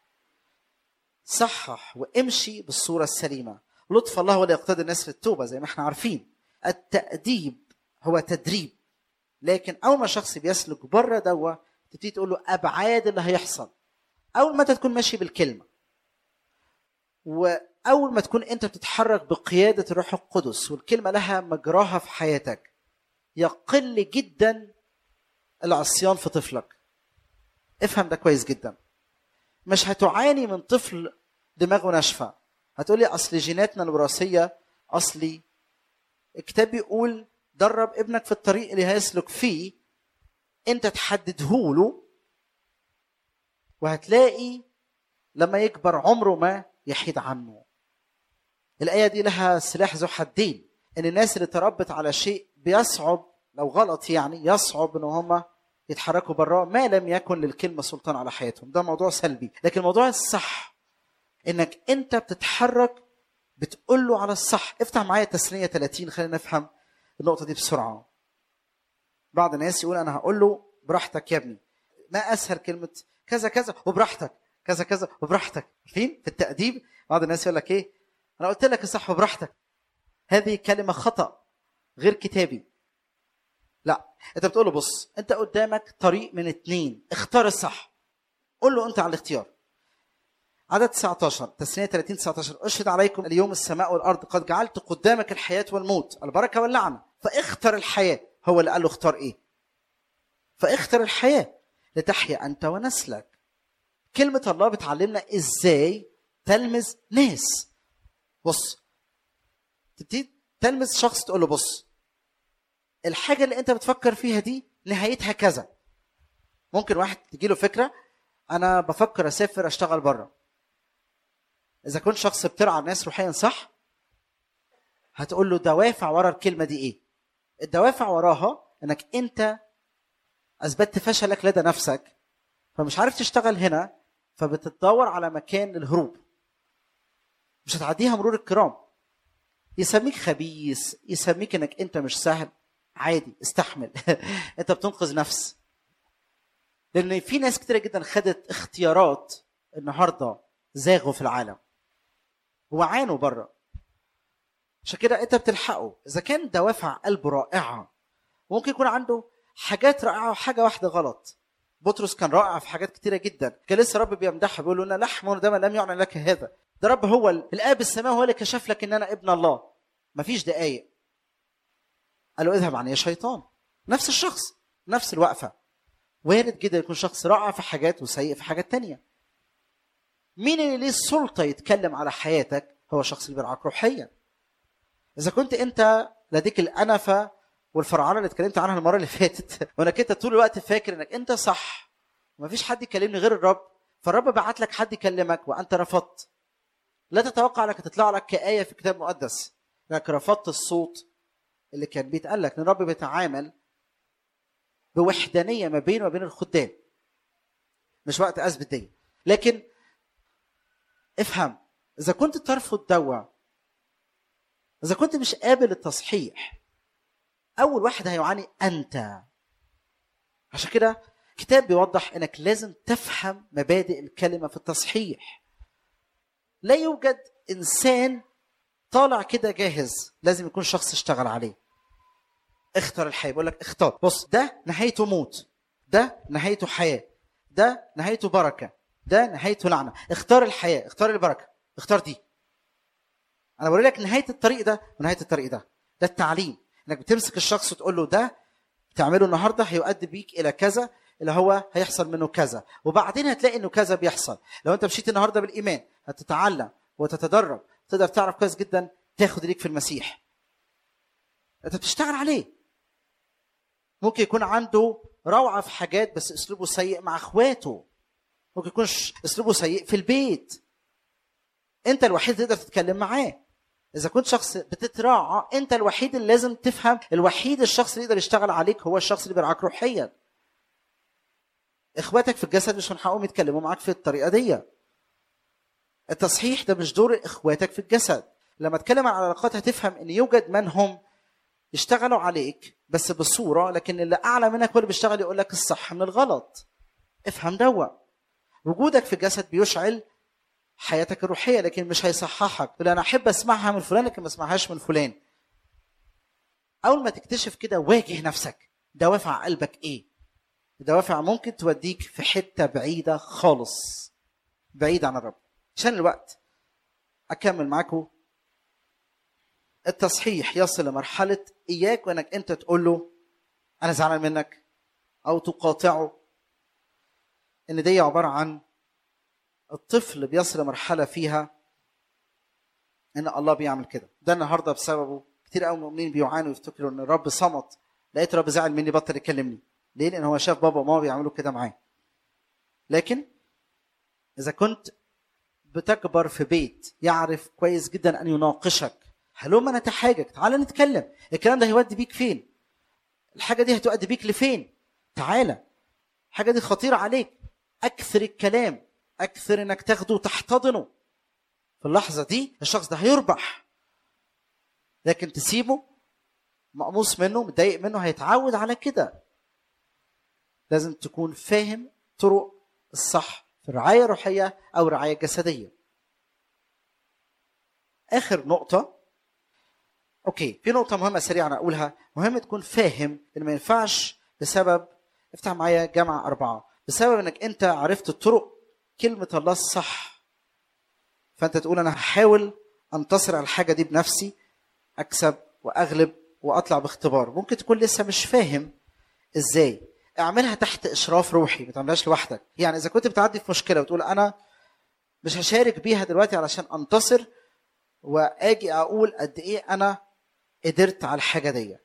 صحح وامشي بالصوره السليمه لطف الله هو اللي يقتضي الناس للتوبه زي ما احنا عارفين التاديب هو تدريب لكن اول ما شخص بيسلك بره دوا تبتدي تقول له ابعاد اللي هيحصل اول ما انت تكون ماشي بالكلمه واول ما تكون انت بتتحرك بقياده الروح القدس والكلمه لها مجراها في حياتك يقل جدا العصيان في طفلك افهم ده كويس جدا مش هتعاني من طفل دماغه ناشفه هتقولي اصل جيناتنا الوراثيه اصلي الكتاب بيقول درب ابنك في الطريق اللي هيسلك فيه انت تحدده له وهتلاقي لما يكبر عمره ما يحيد عنه الآية دي لها سلاح ذو حدين إن الناس اللي تربت على شيء بيصعب لو غلط يعني يصعب إن هم يتحركوا براه ما لم يكن للكلمة سلطان على حياتهم ده موضوع سلبي لكن الموضوع الصح إنك أنت بتتحرك بتقول له على الصح افتح معايا تسنية 30 خلينا نفهم النقطة دي بسرعة بعض الناس يقول أنا هقول له براحتك يا ابني ما أسهل كلمة كذا كذا وبراحتك كذا كذا وبراحتك عارفين في التأديب بعض الناس يقول لك ايه انا قلت لك الصح وبراحتك هذه كلمة خطأ غير كتابي لا انت بتقول له بص انت قدامك طريق من اتنين اختار الصح قول له انت على الاختيار عدد 19 تسنية 30 19 اشهد عليكم اليوم السماء والارض قد جعلت قدامك الحياة والموت البركة واللعنة فاختر الحياة هو اللي قال له اختار ايه فاختر الحياة لتحيا انت ونسلك كلمة الله بتعلمنا ازاي تلمس ناس بص تبتدي تلمس شخص تقول له بص الحاجة اللي انت بتفكر فيها دي نهايتها كذا ممكن واحد تجي له فكرة انا بفكر اسافر اشتغل بره اذا كنت شخص بترعى الناس روحيا صح هتقول له دوافع ورا الكلمة دي ايه الدوافع وراها انك انت اثبتت فشلك لدى نفسك فمش عارف تشتغل هنا فبتدور على مكان للهروب مش هتعديها مرور الكرام يسميك خبيث يسميك انك انت مش سهل عادي استحمل انت بتنقذ نفس لان في ناس كتيره جدا خدت اختيارات النهارده زاغوا في العالم وعانوا بره عشان كده انت بتلحقه اذا كان دوافع قلبه رائعه ممكن يكون عنده حاجات رائعه وحاجه واحده غلط بطرس كان رائع في حاجات كتيره جدا كان لسه رب بيمدحه بيقول له ان لحم ودم لم يعلن لك هذا ده رب هو الاب السماء هو اللي كشف لك ان انا ابن الله مفيش دقايق قال له اذهب عن يا شيطان نفس الشخص نفس الوقفه وارد جدا يكون شخص رائع في حاجات وسيء في حاجات تانية مين اللي ليه السلطه يتكلم على حياتك هو الشخص اللي بيرعاك روحيا اذا كنت انت لديك الانفه والفرعانه اللي اتكلمت عنها المره اللي فاتت وانك انت طول الوقت فاكر انك انت صح ومفيش حد يكلمني غير الرب فالرب بعت لك حد يكلمك وانت رفضت لا تتوقع انك تطلع لك كآية في كتاب مقدس انك رفضت الصوت اللي كان بيتقال لك ان الرب بيتعامل بوحدانية ما بينه وبين الخدام مش وقت اثبت دي لكن افهم اذا كنت ترفض دوا اذا كنت مش قابل التصحيح اول واحد هيعاني انت عشان كده كتاب بيوضح انك لازم تفهم مبادئ الكلمه في التصحيح لا يوجد انسان طالع كده جاهز لازم يكون شخص اشتغل عليه اختار الحياه بقول لك اختار بص ده نهايته موت ده نهايته حياه ده نهايته بركه ده نهايته لعنه اختار الحياه اختار البركه اختار دي انا بقول لك نهايه الطريق ده ونهايه الطريق ده ده التعليم انك بتمسك الشخص وتقول له ده تعمله النهارده هيؤدي بيك الى كذا اللي هو هيحصل منه كذا وبعدين هتلاقي انه كذا بيحصل لو انت مشيت النهارده بالايمان هتتعلم وتتدرب تقدر تعرف كويس جدا تاخد ليك في المسيح انت بتشتغل عليه ممكن يكون عنده روعه في حاجات بس اسلوبه سيء مع اخواته ممكن يكون اسلوبه سيء في البيت انت الوحيد اللي تقدر تتكلم معاه اذا كنت شخص بتتراعى انت الوحيد اللي لازم تفهم الوحيد الشخص اللي يقدر يشتغل عليك هو الشخص اللي بيرعاك روحيا اخواتك في الجسد مش من حقهم يتكلموا معاك في الطريقه دي التصحيح ده مش دور اخواتك في الجسد لما اتكلم عن العلاقات هتفهم ان يوجد من هم يشتغلوا عليك بس بصوره لكن اللي اعلى منك هو اللي بيشتغل يقول لك الصح من الغلط افهم دوا وجودك في الجسد بيشعل حياتك الروحيه لكن مش هيصححك تقول انا احب اسمعها من فلان لكن ما اسمعهاش من فلان اول ما تكتشف كده واجه نفسك دوافع قلبك ايه دوافع ممكن توديك في حته بعيده خالص بعيد عن الرب عشان الوقت اكمل معاكم التصحيح يصل لمرحله اياك وانك انت تقول له انا زعلان منك او تقاطعه ان دي عباره عن الطفل بيصل لمرحله فيها ان الله بيعمل كده ده النهارده بسببه كتير قوي المؤمنين بيعانوا يفتكروا ان الرب صمت لقيت الرب زعل مني بطل يكلمني ليه لان هو شاف بابا وماما بيعملوا كده معاه لكن اذا كنت بتكبر في بيت يعرف كويس جدا ان يناقشك هلوم انا تحاجك تعال نتكلم الكلام ده هيودي بيك فين الحاجه دي هتؤدي بيك لفين تعالى الحاجه دي خطيره عليك اكثر الكلام اكثر انك تاخده وتحتضنه في اللحظه دي الشخص ده هيربح لكن تسيبه مقموص منه متضايق منه هيتعود على كده لازم تكون فاهم طرق الصح في الرعايه الروحيه او الرعايه الجسديه اخر نقطه اوكي في نقطه مهمه سريعه انا اقولها مهم تكون فاهم ان ما ينفعش بسبب افتح معايا جامعه اربعه بسبب انك انت عرفت الطرق كلمه الله الصح فانت تقول انا هحاول انتصر على الحاجه دي بنفسي اكسب واغلب واطلع باختبار ممكن تكون لسه مش فاهم ازاي اعملها تحت اشراف روحي ما تعملهاش لوحدك يعني اذا كنت بتعدي في مشكله وتقول انا مش هشارك بيها دلوقتي علشان انتصر واجي اقول قد ايه انا قدرت على الحاجه دي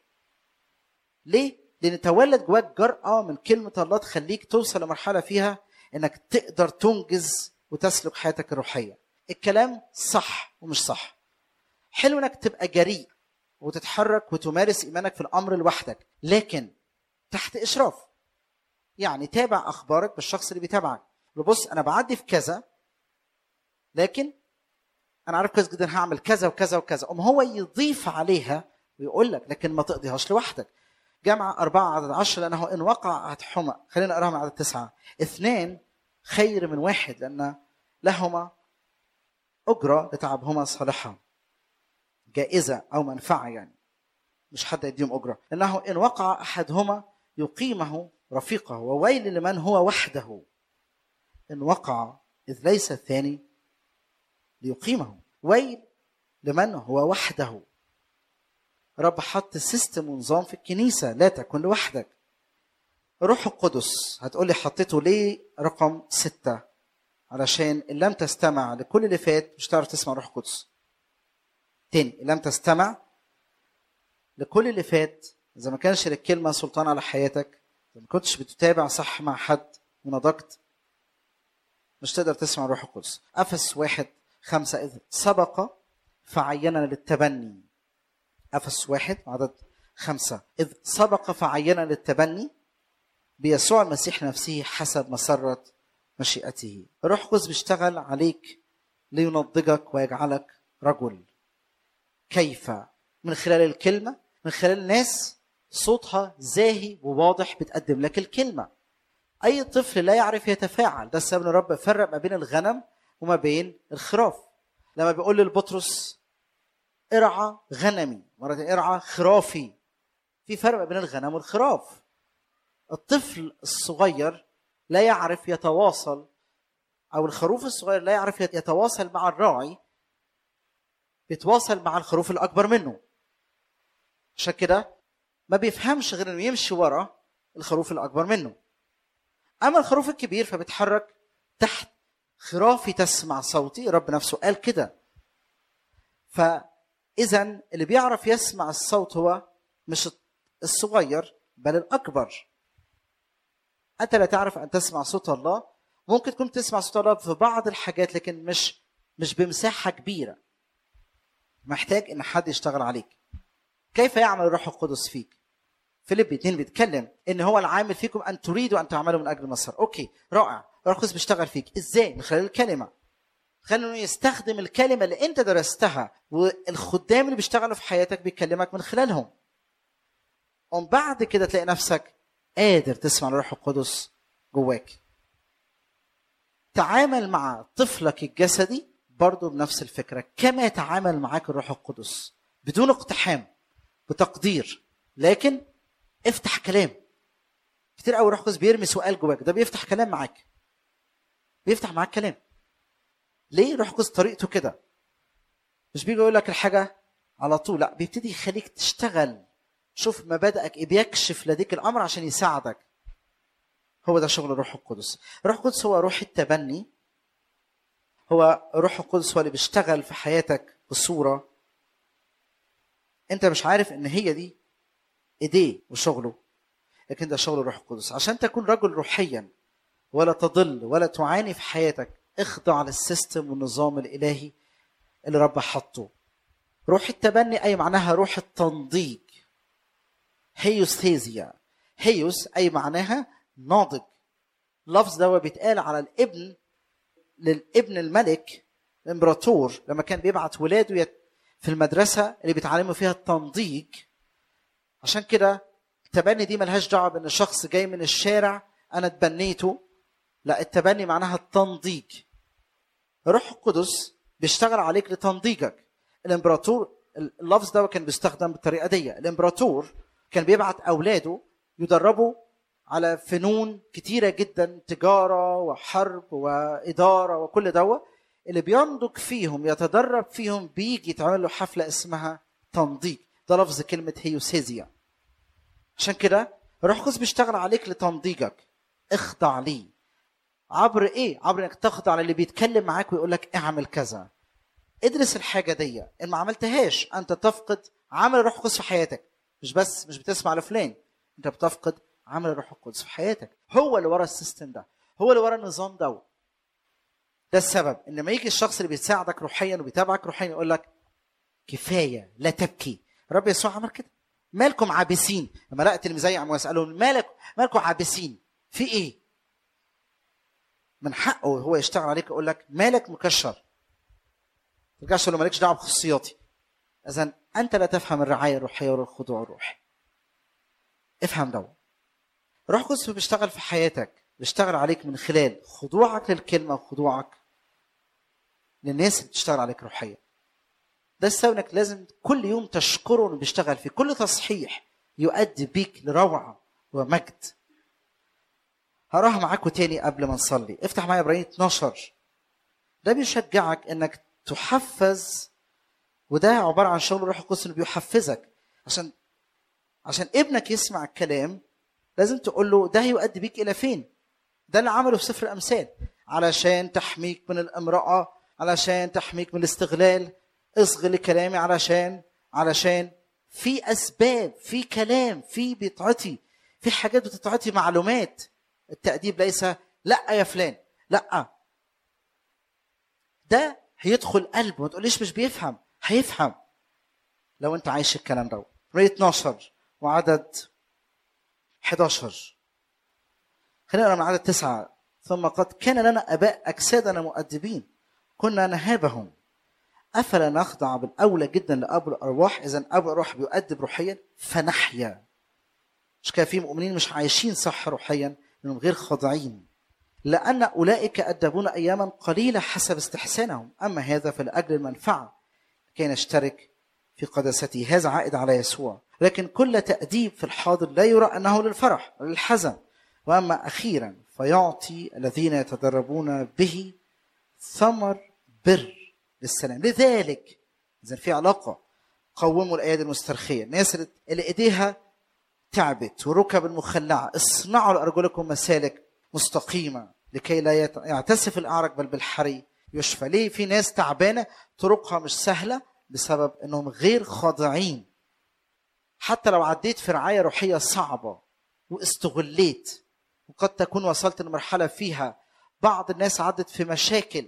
ليه لان تولد جواك جرأة من كلمة الله تخليك توصل لمرحلة فيها انك تقدر تنجز وتسلك حياتك الروحية الكلام صح ومش صح حلو انك تبقى جريء وتتحرك وتمارس ايمانك في الامر لوحدك لكن تحت اشراف يعني تابع اخبارك بالشخص اللي بيتابعك بص انا بعدي في كذا لكن انا عارف كويس جدا هعمل كذا وكذا وكذا ام هو يضيف عليها ويقول لك لكن ما تقضيهاش لوحدك جمع أربعة عدد عشر لأنه إن وقع حمى خلينا نقراها من عدد تسعة اثنان خير من واحد لأن لهما أجرة لتعبهما صالحة جائزة أو منفعة يعني مش حد يديهم أجرة لأنه إن وقع أحدهما يقيمه رفيقه وويل لمن هو وحده إن وقع إذ ليس الثاني ليقيمه ويل لمن هو وحده رب حط سيستم ونظام في الكنيسة لا تكن لوحدك روح القدس هتقولي حطيته ليه رقم ستة علشان إن لم تستمع لكل اللي فات مش هتعرف تسمع روح القدس تاني إن لم تستمع لكل اللي فات إذا ما كانش الكلمة سلطان على حياتك إذا ما كنتش بتتابع صح مع حد ونضجت مش تقدر تسمع روح القدس أفس واحد خمسة إذ سبق فعيننا للتبني أفس واحد عدد خمسة إذ سبق فعيننا للتبني بيسوع المسيح نفسه حسب مسرة مشيئته الروح القدس بيشتغل عليك لينضجك ويجعلك رجل كيف من خلال الكلمة من خلال ناس صوتها زاهي وواضح بتقدم لك الكلمة أي طفل لا يعرف يتفاعل ده السبب ان الرب فرق ما بين الغنم وما بين الخراف لما بيقول للبطرس ارعى غنمي مرة ارعى خرافي في فرق بين الغنم والخراف الطفل الصغير لا يعرف يتواصل او الخروف الصغير لا يعرف يتواصل مع الراعي بيتواصل مع الخروف الاكبر منه عشان كده ما بيفهمش غير انه يمشي ورا الخروف الاكبر منه اما الخروف الكبير فبيتحرك تحت خرافي تسمع صوتي رب نفسه قال كده فاذا اللي بيعرف يسمع الصوت هو مش الصغير بل الاكبر انت لا تعرف ان تسمع صوت الله ممكن تكون تسمع صوت الله في بعض الحاجات لكن مش مش بمساحه كبيره محتاج ان حد يشتغل عليك كيف يعمل الروح القدس فيك فيليب 2 بيتكلم ان هو العامل فيكم ان تريدوا ان تعملوا من اجل المسار اوكي رائع الروح القدس بيشتغل فيك ازاي من خلال الكلمه خلينا انه يستخدم الكلمه اللي انت درستها والخدام اللي بيشتغلوا في حياتك بيكلمك من خلالهم ومن بعد كده تلاقي نفسك قادر تسمع الروح القدس جواك تعامل مع طفلك الجسدي برضه بنفس الفكرة كما يتعامل معاك الروح القدس بدون اقتحام بتقدير لكن افتح كلام كتير قوي الروح القدس بيرمي سؤال جواك ده بيفتح كلام معاك بيفتح معاك كلام ليه الروح القدس طريقته كده مش بيجي يقول لك الحاجة على طول لا بيبتدي يخليك تشتغل شوف مبادئك إيه بيكشف لديك الامر عشان يساعدك هو ده شغل الروح القدس الروح القدس هو روح التبني هو الروح القدس هو اللي بيشتغل في حياتك بصوره انت مش عارف ان هي دي ايديه وشغله لكن ده شغل الروح القدس عشان تكون رجل روحيا ولا تضل ولا تعاني في حياتك اخضع للسيستم والنظام الالهي اللي رب حطه روح التبني اي معناها روح التنضيج هيوستيزيا هيوس اي معناها ناضج اللفظ ده بيتقال على الابن للابن الملك الامبراطور لما كان بيبعت ولاده في المدرسه اللي بيتعلموا فيها التنضيج عشان كده التبني دي ملهاش دعوه بان شخص جاي من الشارع انا اتبنيته لا التبني معناها التنضيج الروح القدس بيشتغل عليك لتنضيجك الامبراطور اللفظ ده كان بيستخدم بالطريقه دي الامبراطور كان بيبعت اولاده يدربوا على فنون كتيره جدا تجاره وحرب واداره وكل دوا اللي بينضج فيهم يتدرب فيهم بيجي تعمل له حفله اسمها تنضيج ده لفظ كلمه هيوسيزيا عشان كده الروح القدس بيشتغل عليك لتنضيجك اخضع ليه عبر ايه عبر انك تخضع للي بيتكلم معاك ويقول لك اعمل كذا ادرس الحاجه دي ان ما عملتهاش انت تفقد عمل الروح القدس في حياتك مش بس مش بتسمع لفلان انت بتفقد عمل الروح القدس في حياتك هو اللي ورا السيستم ده هو اللي ورا النظام ده ده السبب ان لما يجي الشخص اللي بيساعدك روحيا وبيتابعك روحيا يقول لك كفايه لا تبكي رب يسوع عمل كده مالكم عابسين لما لقى التلميذي عم يسالهم مالك مالكم عابسين في ايه من حقه هو يشتغل عليك يقول لك مالك مكشر ترجعش تقول له مالكش دعوه بخصوصياتي اذا انت لا تفهم الرعايه الروحيه ولا الخضوع الروحي افهم ده روح قدس بيشتغل في حياتك بيشتغل عليك من خلال خضوعك للكلمه وخضوعك للناس اللي بتشتغل عليك روحيا ده السبب انك لازم كل يوم تشكره انه بيشتغل في كل تصحيح يؤدي بيك لروعه ومجد هروح معاكم تاني قبل ما نصلي افتح معايا ابراهيم 12 ده بيشجعك انك تحفز وده عباره عن شغل الروح القدس انه بيحفزك عشان عشان ابنك يسمع الكلام لازم تقول له ده هيؤدي بيك الى فين ده اللي عمله في سفر الامثال علشان تحميك من الامراه علشان تحميك من الاستغلال اصغي لكلامي علشان علشان في اسباب في كلام في بيتعطي في حاجات بتتعطي معلومات التأديب ليس لا يا فلان لا ده هيدخل قلبه ما تقوليش مش بيفهم هيفهم لو انت عايش الكلام ده رأي 12 وعدد 11 خلينا نقرا من عدد تسعة ثم قد كان لنا اباء اجسادنا مؤدبين كنا نهابهم افلا نخضع بالاولى جدا لابو الارواح اذا ابو الارواح بيؤدب روحيا فنحيا مش كان في مؤمنين مش عايشين صح روحيا لانهم غير خاضعين لان اولئك ادبون اياما قليله حسب استحسانهم اما هذا فلاجل المنفعه كي نشترك في قداسته هذا عائد على يسوع لكن كل تأديب في الحاضر لا يرى أنه للفرح وللحزن وأما أخيرا فيعطي الذين يتدربون به ثمر بر للسلام لذلك إذا في علاقة قوموا الأيادي المسترخية الناس اللي إيديها تعبت وركب المخلعة اصنعوا لأرجلكم مسالك مستقيمة لكي لا يعتسف الأعرج بل بالحري يشفى ليه في ناس تعبانة طرقها مش سهلة بسبب أنهم غير خاضعين حتى لو عديت في رعايه روحيه صعبه واستغليت وقد تكون وصلت لمرحله فيها بعض الناس عدت في مشاكل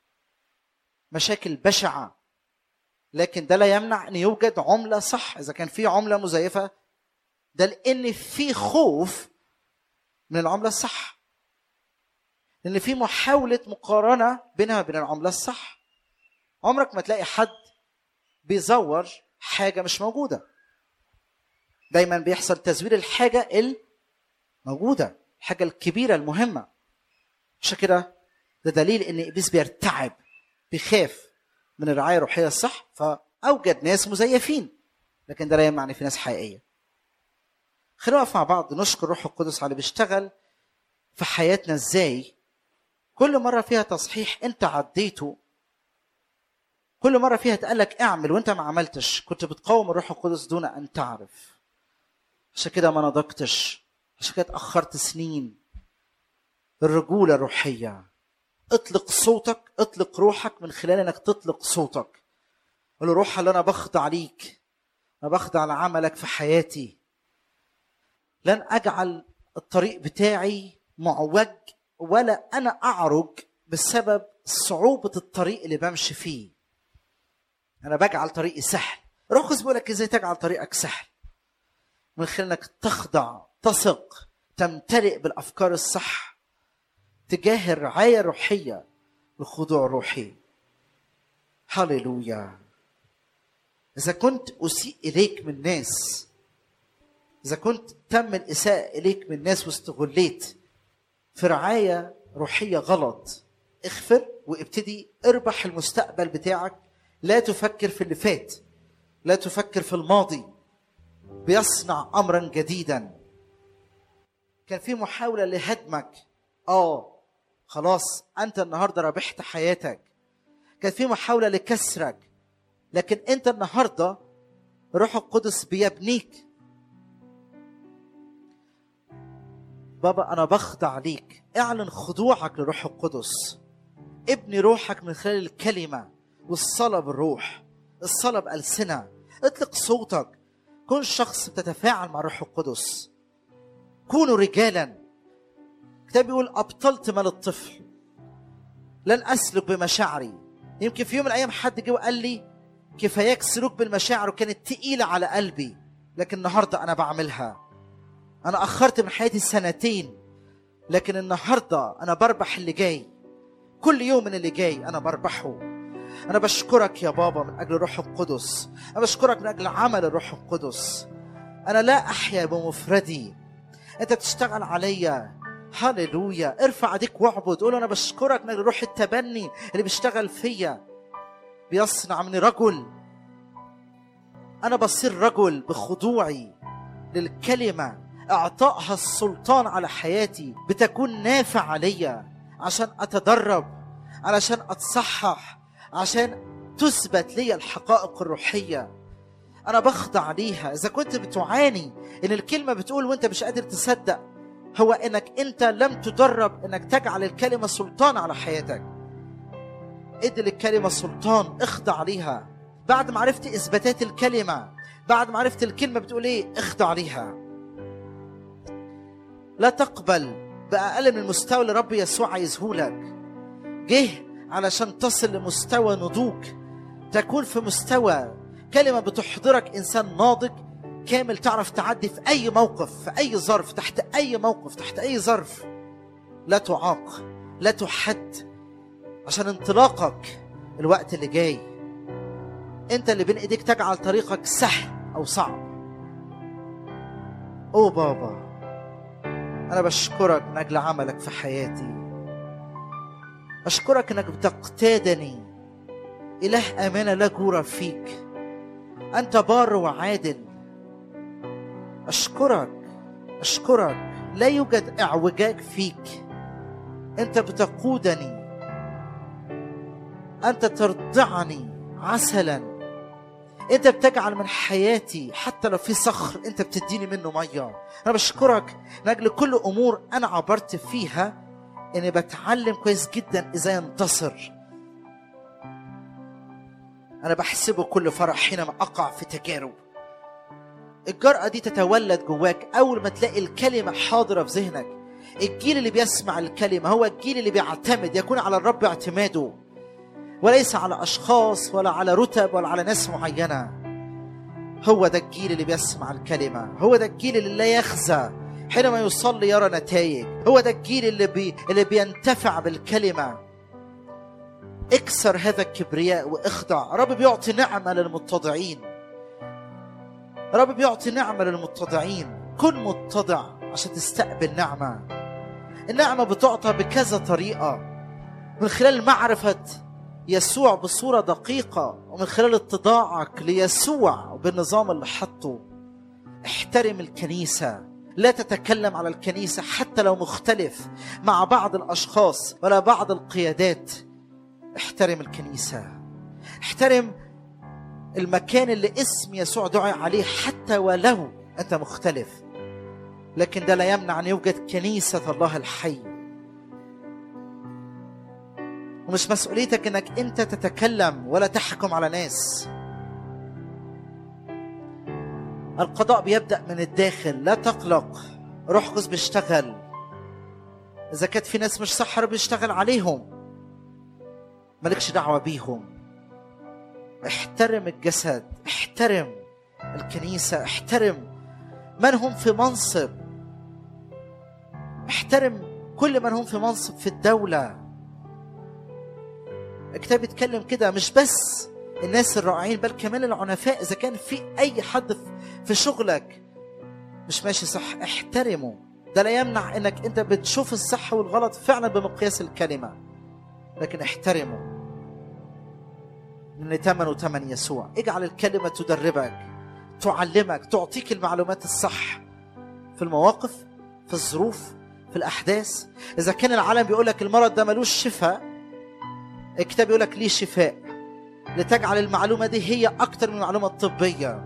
مشاكل بشعه لكن ده لا يمنع ان يوجد عمله صح اذا كان في عمله مزيفه ده لان في خوف من العمله الصح لان في محاوله مقارنه بينها وبين العمله الصح عمرك ما تلاقي حد بيزور حاجه مش موجوده دايما بيحصل تزوير الحاجه الموجوده الحاجه الكبيره المهمه عشان كده ده دليل ان ابليس بيرتعب بيخاف من الرعايه الروحيه الصح فاوجد ناس مزيفين لكن ده لا يمنع ان في ناس حقيقيه خلينا نقف مع بعض نشكر الروح القدس على اللي بيشتغل في حياتنا ازاي كل مره فيها تصحيح انت عديته كل مره فيها اتقال لك اعمل وانت ما عملتش كنت بتقاوم الروح القدس دون ان تعرف عشان كده ما نضجتش عشان كده اتاخرت سنين الرجوله الروحيه اطلق صوتك اطلق روحك من خلال انك تطلق صوتك قول له روح اللي انا بخضع ليك انا بخضع لعملك في حياتي لن اجعل الطريق بتاعي معوج ولا انا اعرج بسبب صعوبه الطريق اللي بمشي فيه انا بجعل طريقي سهل روح القدس بيقول لك ازاي تجعل طريقك سهل من خلال انك تخضع تثق تمتلئ بالافكار الصح تجاه الرعايه الروحيه والخضوع الروحي هللويا اذا كنت اسيء اليك من ناس اذا كنت تم الاساءه اليك من ناس واستغليت في رعايه روحيه غلط اغفر وابتدي اربح المستقبل بتاعك لا تفكر في اللي فات لا تفكر في الماضي بيصنع امرا جديدا كان في محاوله لهدمك اه خلاص انت النهارده ربحت حياتك كان في محاوله لكسرك لكن انت النهارده روح القدس بيبنيك بابا انا بخضع ليك اعلن خضوعك لروح القدس ابني روحك من خلال الكلمه والصلاه بالروح الصلاه بالسنه اطلق صوتك كن شخص بتتفاعل مع الروح القدس كونوا رجالا الكتاب بيقول ابطلت مال الطفل لن اسلك بمشاعري يمكن في يوم من الايام حد جه وقال لي كفاياك سلوك بالمشاعر وكانت تقيله على قلبي لكن النهارده انا بعملها انا اخرت من حياتي سنتين لكن النهارده انا بربح اللي جاي كل يوم من اللي جاي انا بربحه انا بشكرك يا بابا من اجل الروح القدس انا بشكرك من اجل عمل الروح القدس انا لا احيا بمفردي انت بتشتغل عليا هللويا ارفع ايديك واعبد قول انا بشكرك من اجل روح التبني اللي بيشتغل فيا بيصنع مني رجل انا بصير رجل بخضوعي للكلمه اعطائها السلطان على حياتي بتكون نافع عليا عشان اتدرب علشان اتصحح عشان تثبت لي الحقائق الروحيه انا بخضع ليها اذا كنت بتعاني ان الكلمه بتقول وانت مش قادر تصدق هو انك انت لم تدرب انك تجعل الكلمه سلطان على حياتك ادي للكلمه سلطان اخضع ليها بعد ما عرفت اثباتات الكلمه بعد ما عرفت الكلمه بتقول ايه اخضع ليها لا تقبل باقل من المستوى اللي رب يسوع عايزهولك جه علشان تصل لمستوى نضوج تكون في مستوى كلمه بتحضرك انسان ناضج كامل تعرف تعدي في اي موقف في اي ظرف تحت اي موقف تحت اي ظرف لا تعاق لا تحد عشان انطلاقك الوقت اللي جاي انت اللي بين ايديك تجعل طريقك سهل او صعب او بابا انا بشكرك من اجل عملك في حياتي اشكرك انك بتقتادني اله امانه لا جور فيك انت بار وعادل اشكرك اشكرك لا يوجد اعوجاج فيك انت بتقودني انت ترضعني عسلا انت بتجعل من حياتي حتى لو في صخر انت بتديني منه ميه انا بشكرك من اجل كل امور انا عبرت فيها اني بتعلم كويس جدا ازاي انتصر انا بحسبه كل فرح حينما اقع في تجارب الجرأة دي تتولد جواك أول ما تلاقي الكلمة حاضرة في ذهنك الجيل اللي بيسمع الكلمة هو الجيل اللي بيعتمد يكون على الرب اعتماده وليس على أشخاص ولا على رتب ولا على ناس معينة هو ده الجيل اللي بيسمع الكلمة هو ده الجيل اللي لا يخزى حينما يصلي يرى نتائج هو ده الجيل اللي, بي... اللي بينتفع بالكلمة اكسر هذا الكبرياء واخضع رب بيعطي نعمة للمتضعين رب بيعطي نعمة للمتضعين كن متضع عشان تستقبل نعمة النعمة بتعطى بكذا طريقة من خلال معرفة يسوع بصورة دقيقة ومن خلال اتضاعك ليسوع وبالنظام اللي حطه احترم الكنيسة لا تتكلم على الكنيسة حتى لو مختلف مع بعض الأشخاص ولا بعض القيادات احترم الكنيسة احترم المكان اللي اسم يسوع دعي عليه حتى ولو أنت مختلف لكن ده لا يمنع أن يوجد كنيسة الله الحي ومش مسؤوليتك انك انت تتكلم ولا تحكم على ناس القضاء بيبدا من الداخل لا تقلق روح قدس بيشتغل اذا كانت في ناس مش صح رب بيشتغل عليهم مالكش دعوه بيهم احترم الجسد احترم الكنيسه احترم من هم في منصب احترم كل من هم في منصب في الدوله الكتاب بيتكلم كده مش بس الناس الرائعين بل كمان العنفاء اذا كان في اي حد في شغلك مش ماشي صح احترمه ده لا يمنع انك انت بتشوف الصح والغلط فعلا بمقياس الكلمه لكن احترمه لان ثمنه ثمن يسوع اجعل الكلمه تدربك تعلمك تعطيك المعلومات الصح في المواقف في الظروف في الاحداث اذا كان العالم بيقول لك المرض ده ملوش شفاء الكتاب يقول لك ليه شفاء لتجعل المعلومه دي هي اكتر من المعلومه الطبيه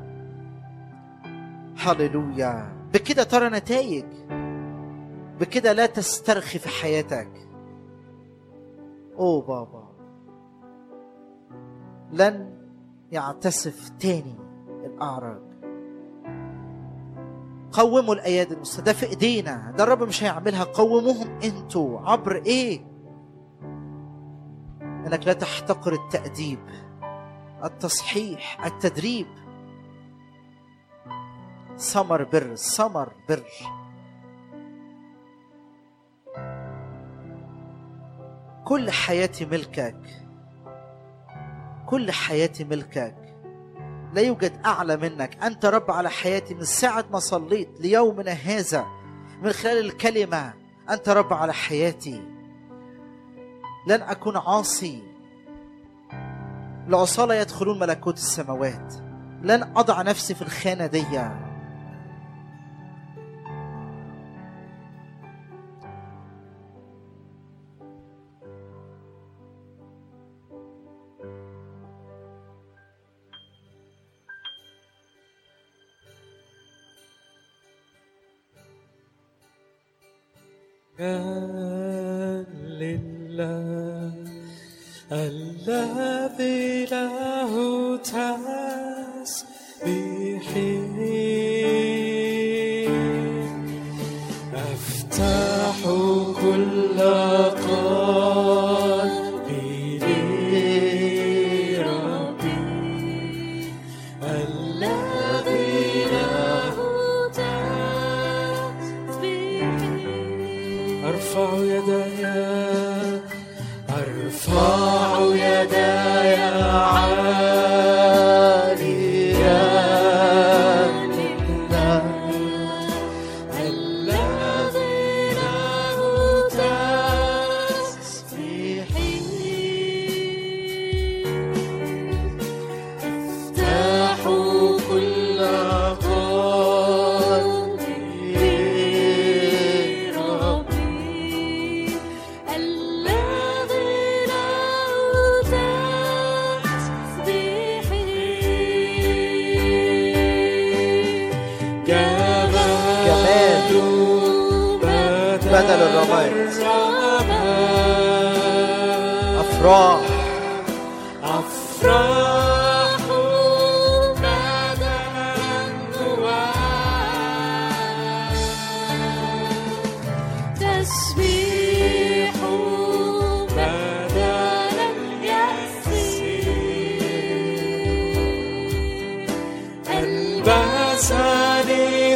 هللويا بكده ترى نتائج بكده لا تسترخي في حياتك اوه بابا لن يعتسف تاني الاعرج قوموا الايادي المستدى في ايدينا ده الرب مش هيعملها قوموهم انتوا عبر ايه انك لا تحتقر التاديب التصحيح التدريب ثمر بر ثمر بر كل حياتي ملكك كل حياتي ملكك لا يوجد اعلى منك انت رب على حياتي من ساعه ما صليت ليومنا هذا من خلال الكلمه انت رب على حياتي لن اكون عاصي العصاة لا يدخلون ملكوت السماوات لن اضع نفسي في الخانه دي كان لله الذي له تسبيحين أفتح كل قلبي لربي الذي له أرفع يداي أرفع يداي عاليا لله الذي له تسبيحين افتح كل قلبي ربي الذي له تسبيحين جمال بدل الرماد افراح أفراح بدلا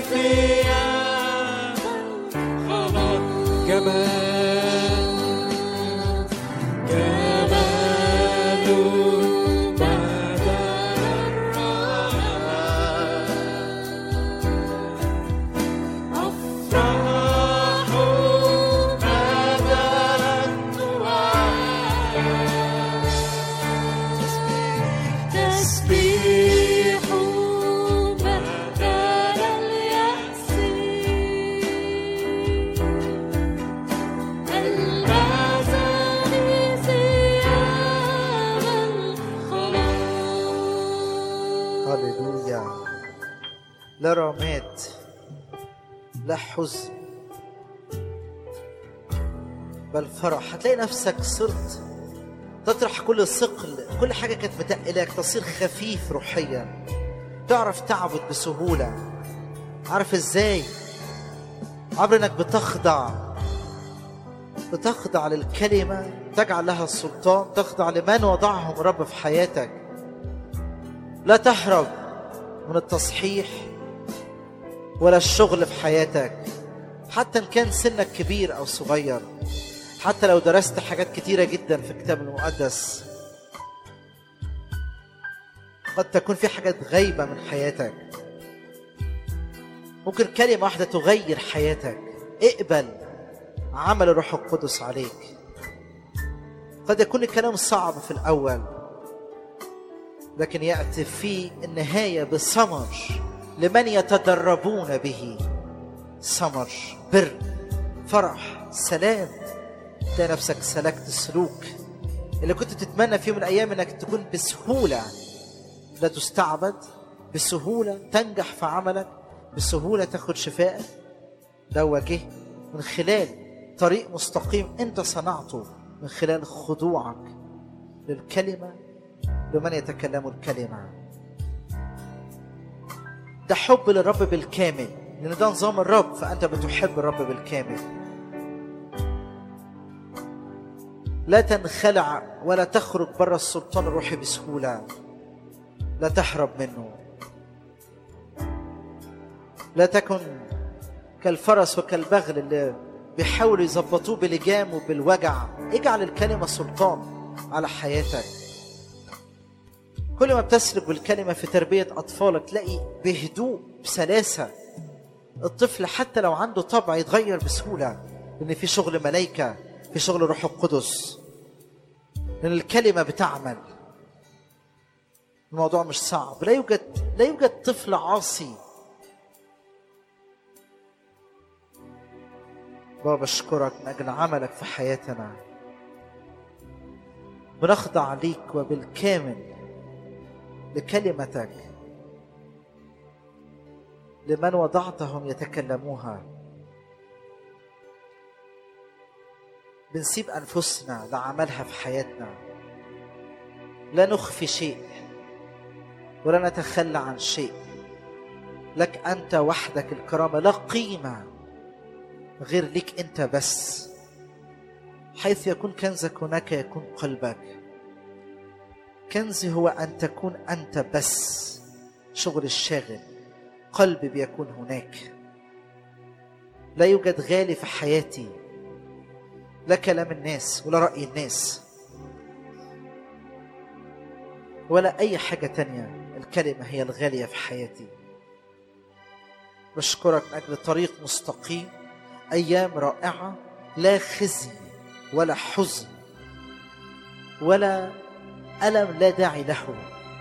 ثياب الخلاص جمال جمال بدل الرعاة أفراح بدل الدعاء تسبيح بدل اليأس الأزل ثياب الخلاص هللويا لا رماد لا حزن بل فرح هتلاقي نفسك صرت تطرح كل الثقل كل حاجة كانت متقلك تصير خفيف روحيا تعرف تعبد بسهولة عارف ازاي عبر انك بتخضع بتخضع للكلمة تجعل لها السلطان تخضع لمن وضعهم رب في حياتك لا تهرب من التصحيح ولا الشغل في حياتك حتى ان كان سنك كبير او صغير حتى لو درست حاجات كتيره جدا في الكتاب المقدس قد تكون في حاجات غايبه من حياتك ممكن كلمه واحده تغير حياتك اقبل عمل الروح القدس عليك قد يكون الكلام صعب في الاول لكن ياتي في النهايه بثمر لمن يتدربون به ثمر بر فرح سلام تلاقي نفسك سلكت سلوك اللي كنت تتمنى في يوم من الايام انك تكون بسهوله لا تستعبد بسهوله تنجح في عملك بسهوله تاخد شفاء ده وجه من خلال طريق مستقيم انت صنعته من خلال خضوعك للكلمه لمن يتكلم الكلمه ده حب للرب بالكامل لان ده نظام الرب فانت بتحب الرب بالكامل لا تنخلع ولا تخرج بره السلطان الروحي بسهوله لا تهرب منه لا تكن كالفرس وكالبغل اللي بيحاولوا يظبطوه بلجام وبالوجع اجعل الكلمه سلطان على حياتك كل ما بتسلك بالكلمه في تربيه اطفالك تلاقي بهدوء بسلاسه الطفل حتى لو عنده طبع يتغير بسهوله لان في شغل ملائكه في شغل روح القدس لان الكلمه بتعمل الموضوع مش صعب لا يوجد لا يوجد طفل عاصي بابا اشكرك من اجل عملك في حياتنا بنخضع ليك وبالكامل لكلمتك لمن وضعتهم يتكلموها بنسيب انفسنا لعملها في حياتنا لا نخفي شيء ولا نتخلى عن شيء لك انت وحدك الكرامه لا قيمه غير ليك انت بس حيث يكون كنزك هناك يكون قلبك كنزي هو ان تكون انت بس شغل الشاغل قلبي بيكون هناك لا يوجد غالي في حياتي لا كلام الناس ولا رأي الناس ولا أي حاجة تانية الكلمة هي الغالية في حياتي بشكرك من أجل طريق مستقيم أيام رائعة لا خزي ولا حزن ولا ألم لا داعي له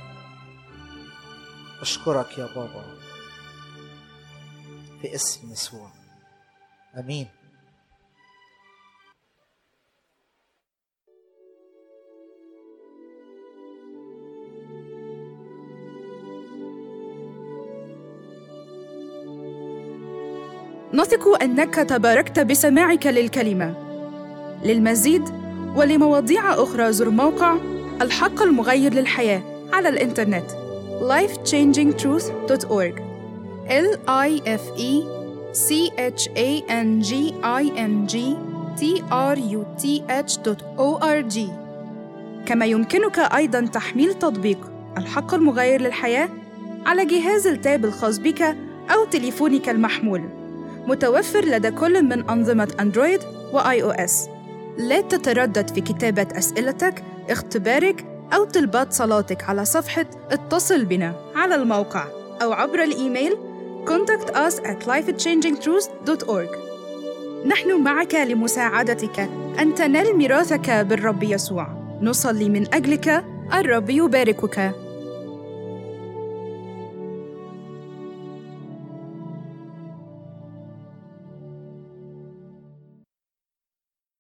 أشكرك يا بابا في اسم يسوع امين نثق انك تباركت بسماعك للكلمه للمزيد ولمواضيع اخرى زر موقع الحق المغير للحياه على الانترنت lifechangingtruth.org l i f e c h a n g i n g t r u t h o r g كما يمكنك ايضا تحميل تطبيق الحق المغير للحياه على جهاز التاب الخاص بك أو تليفونك المحمول متوفر لدى كل من أنظمة أندرويد وآي أو إس لا تتردد في كتابة أسئلتك، اختبارك أو طلبات صلاتك على صفحة اتصل بنا على الموقع أو عبر الإيميل contact us at lifechangingtruths.org نحن معك لمساعدتك أن تنال ميراثك بالرب يسوع نصلي من أجلك الرب يباركك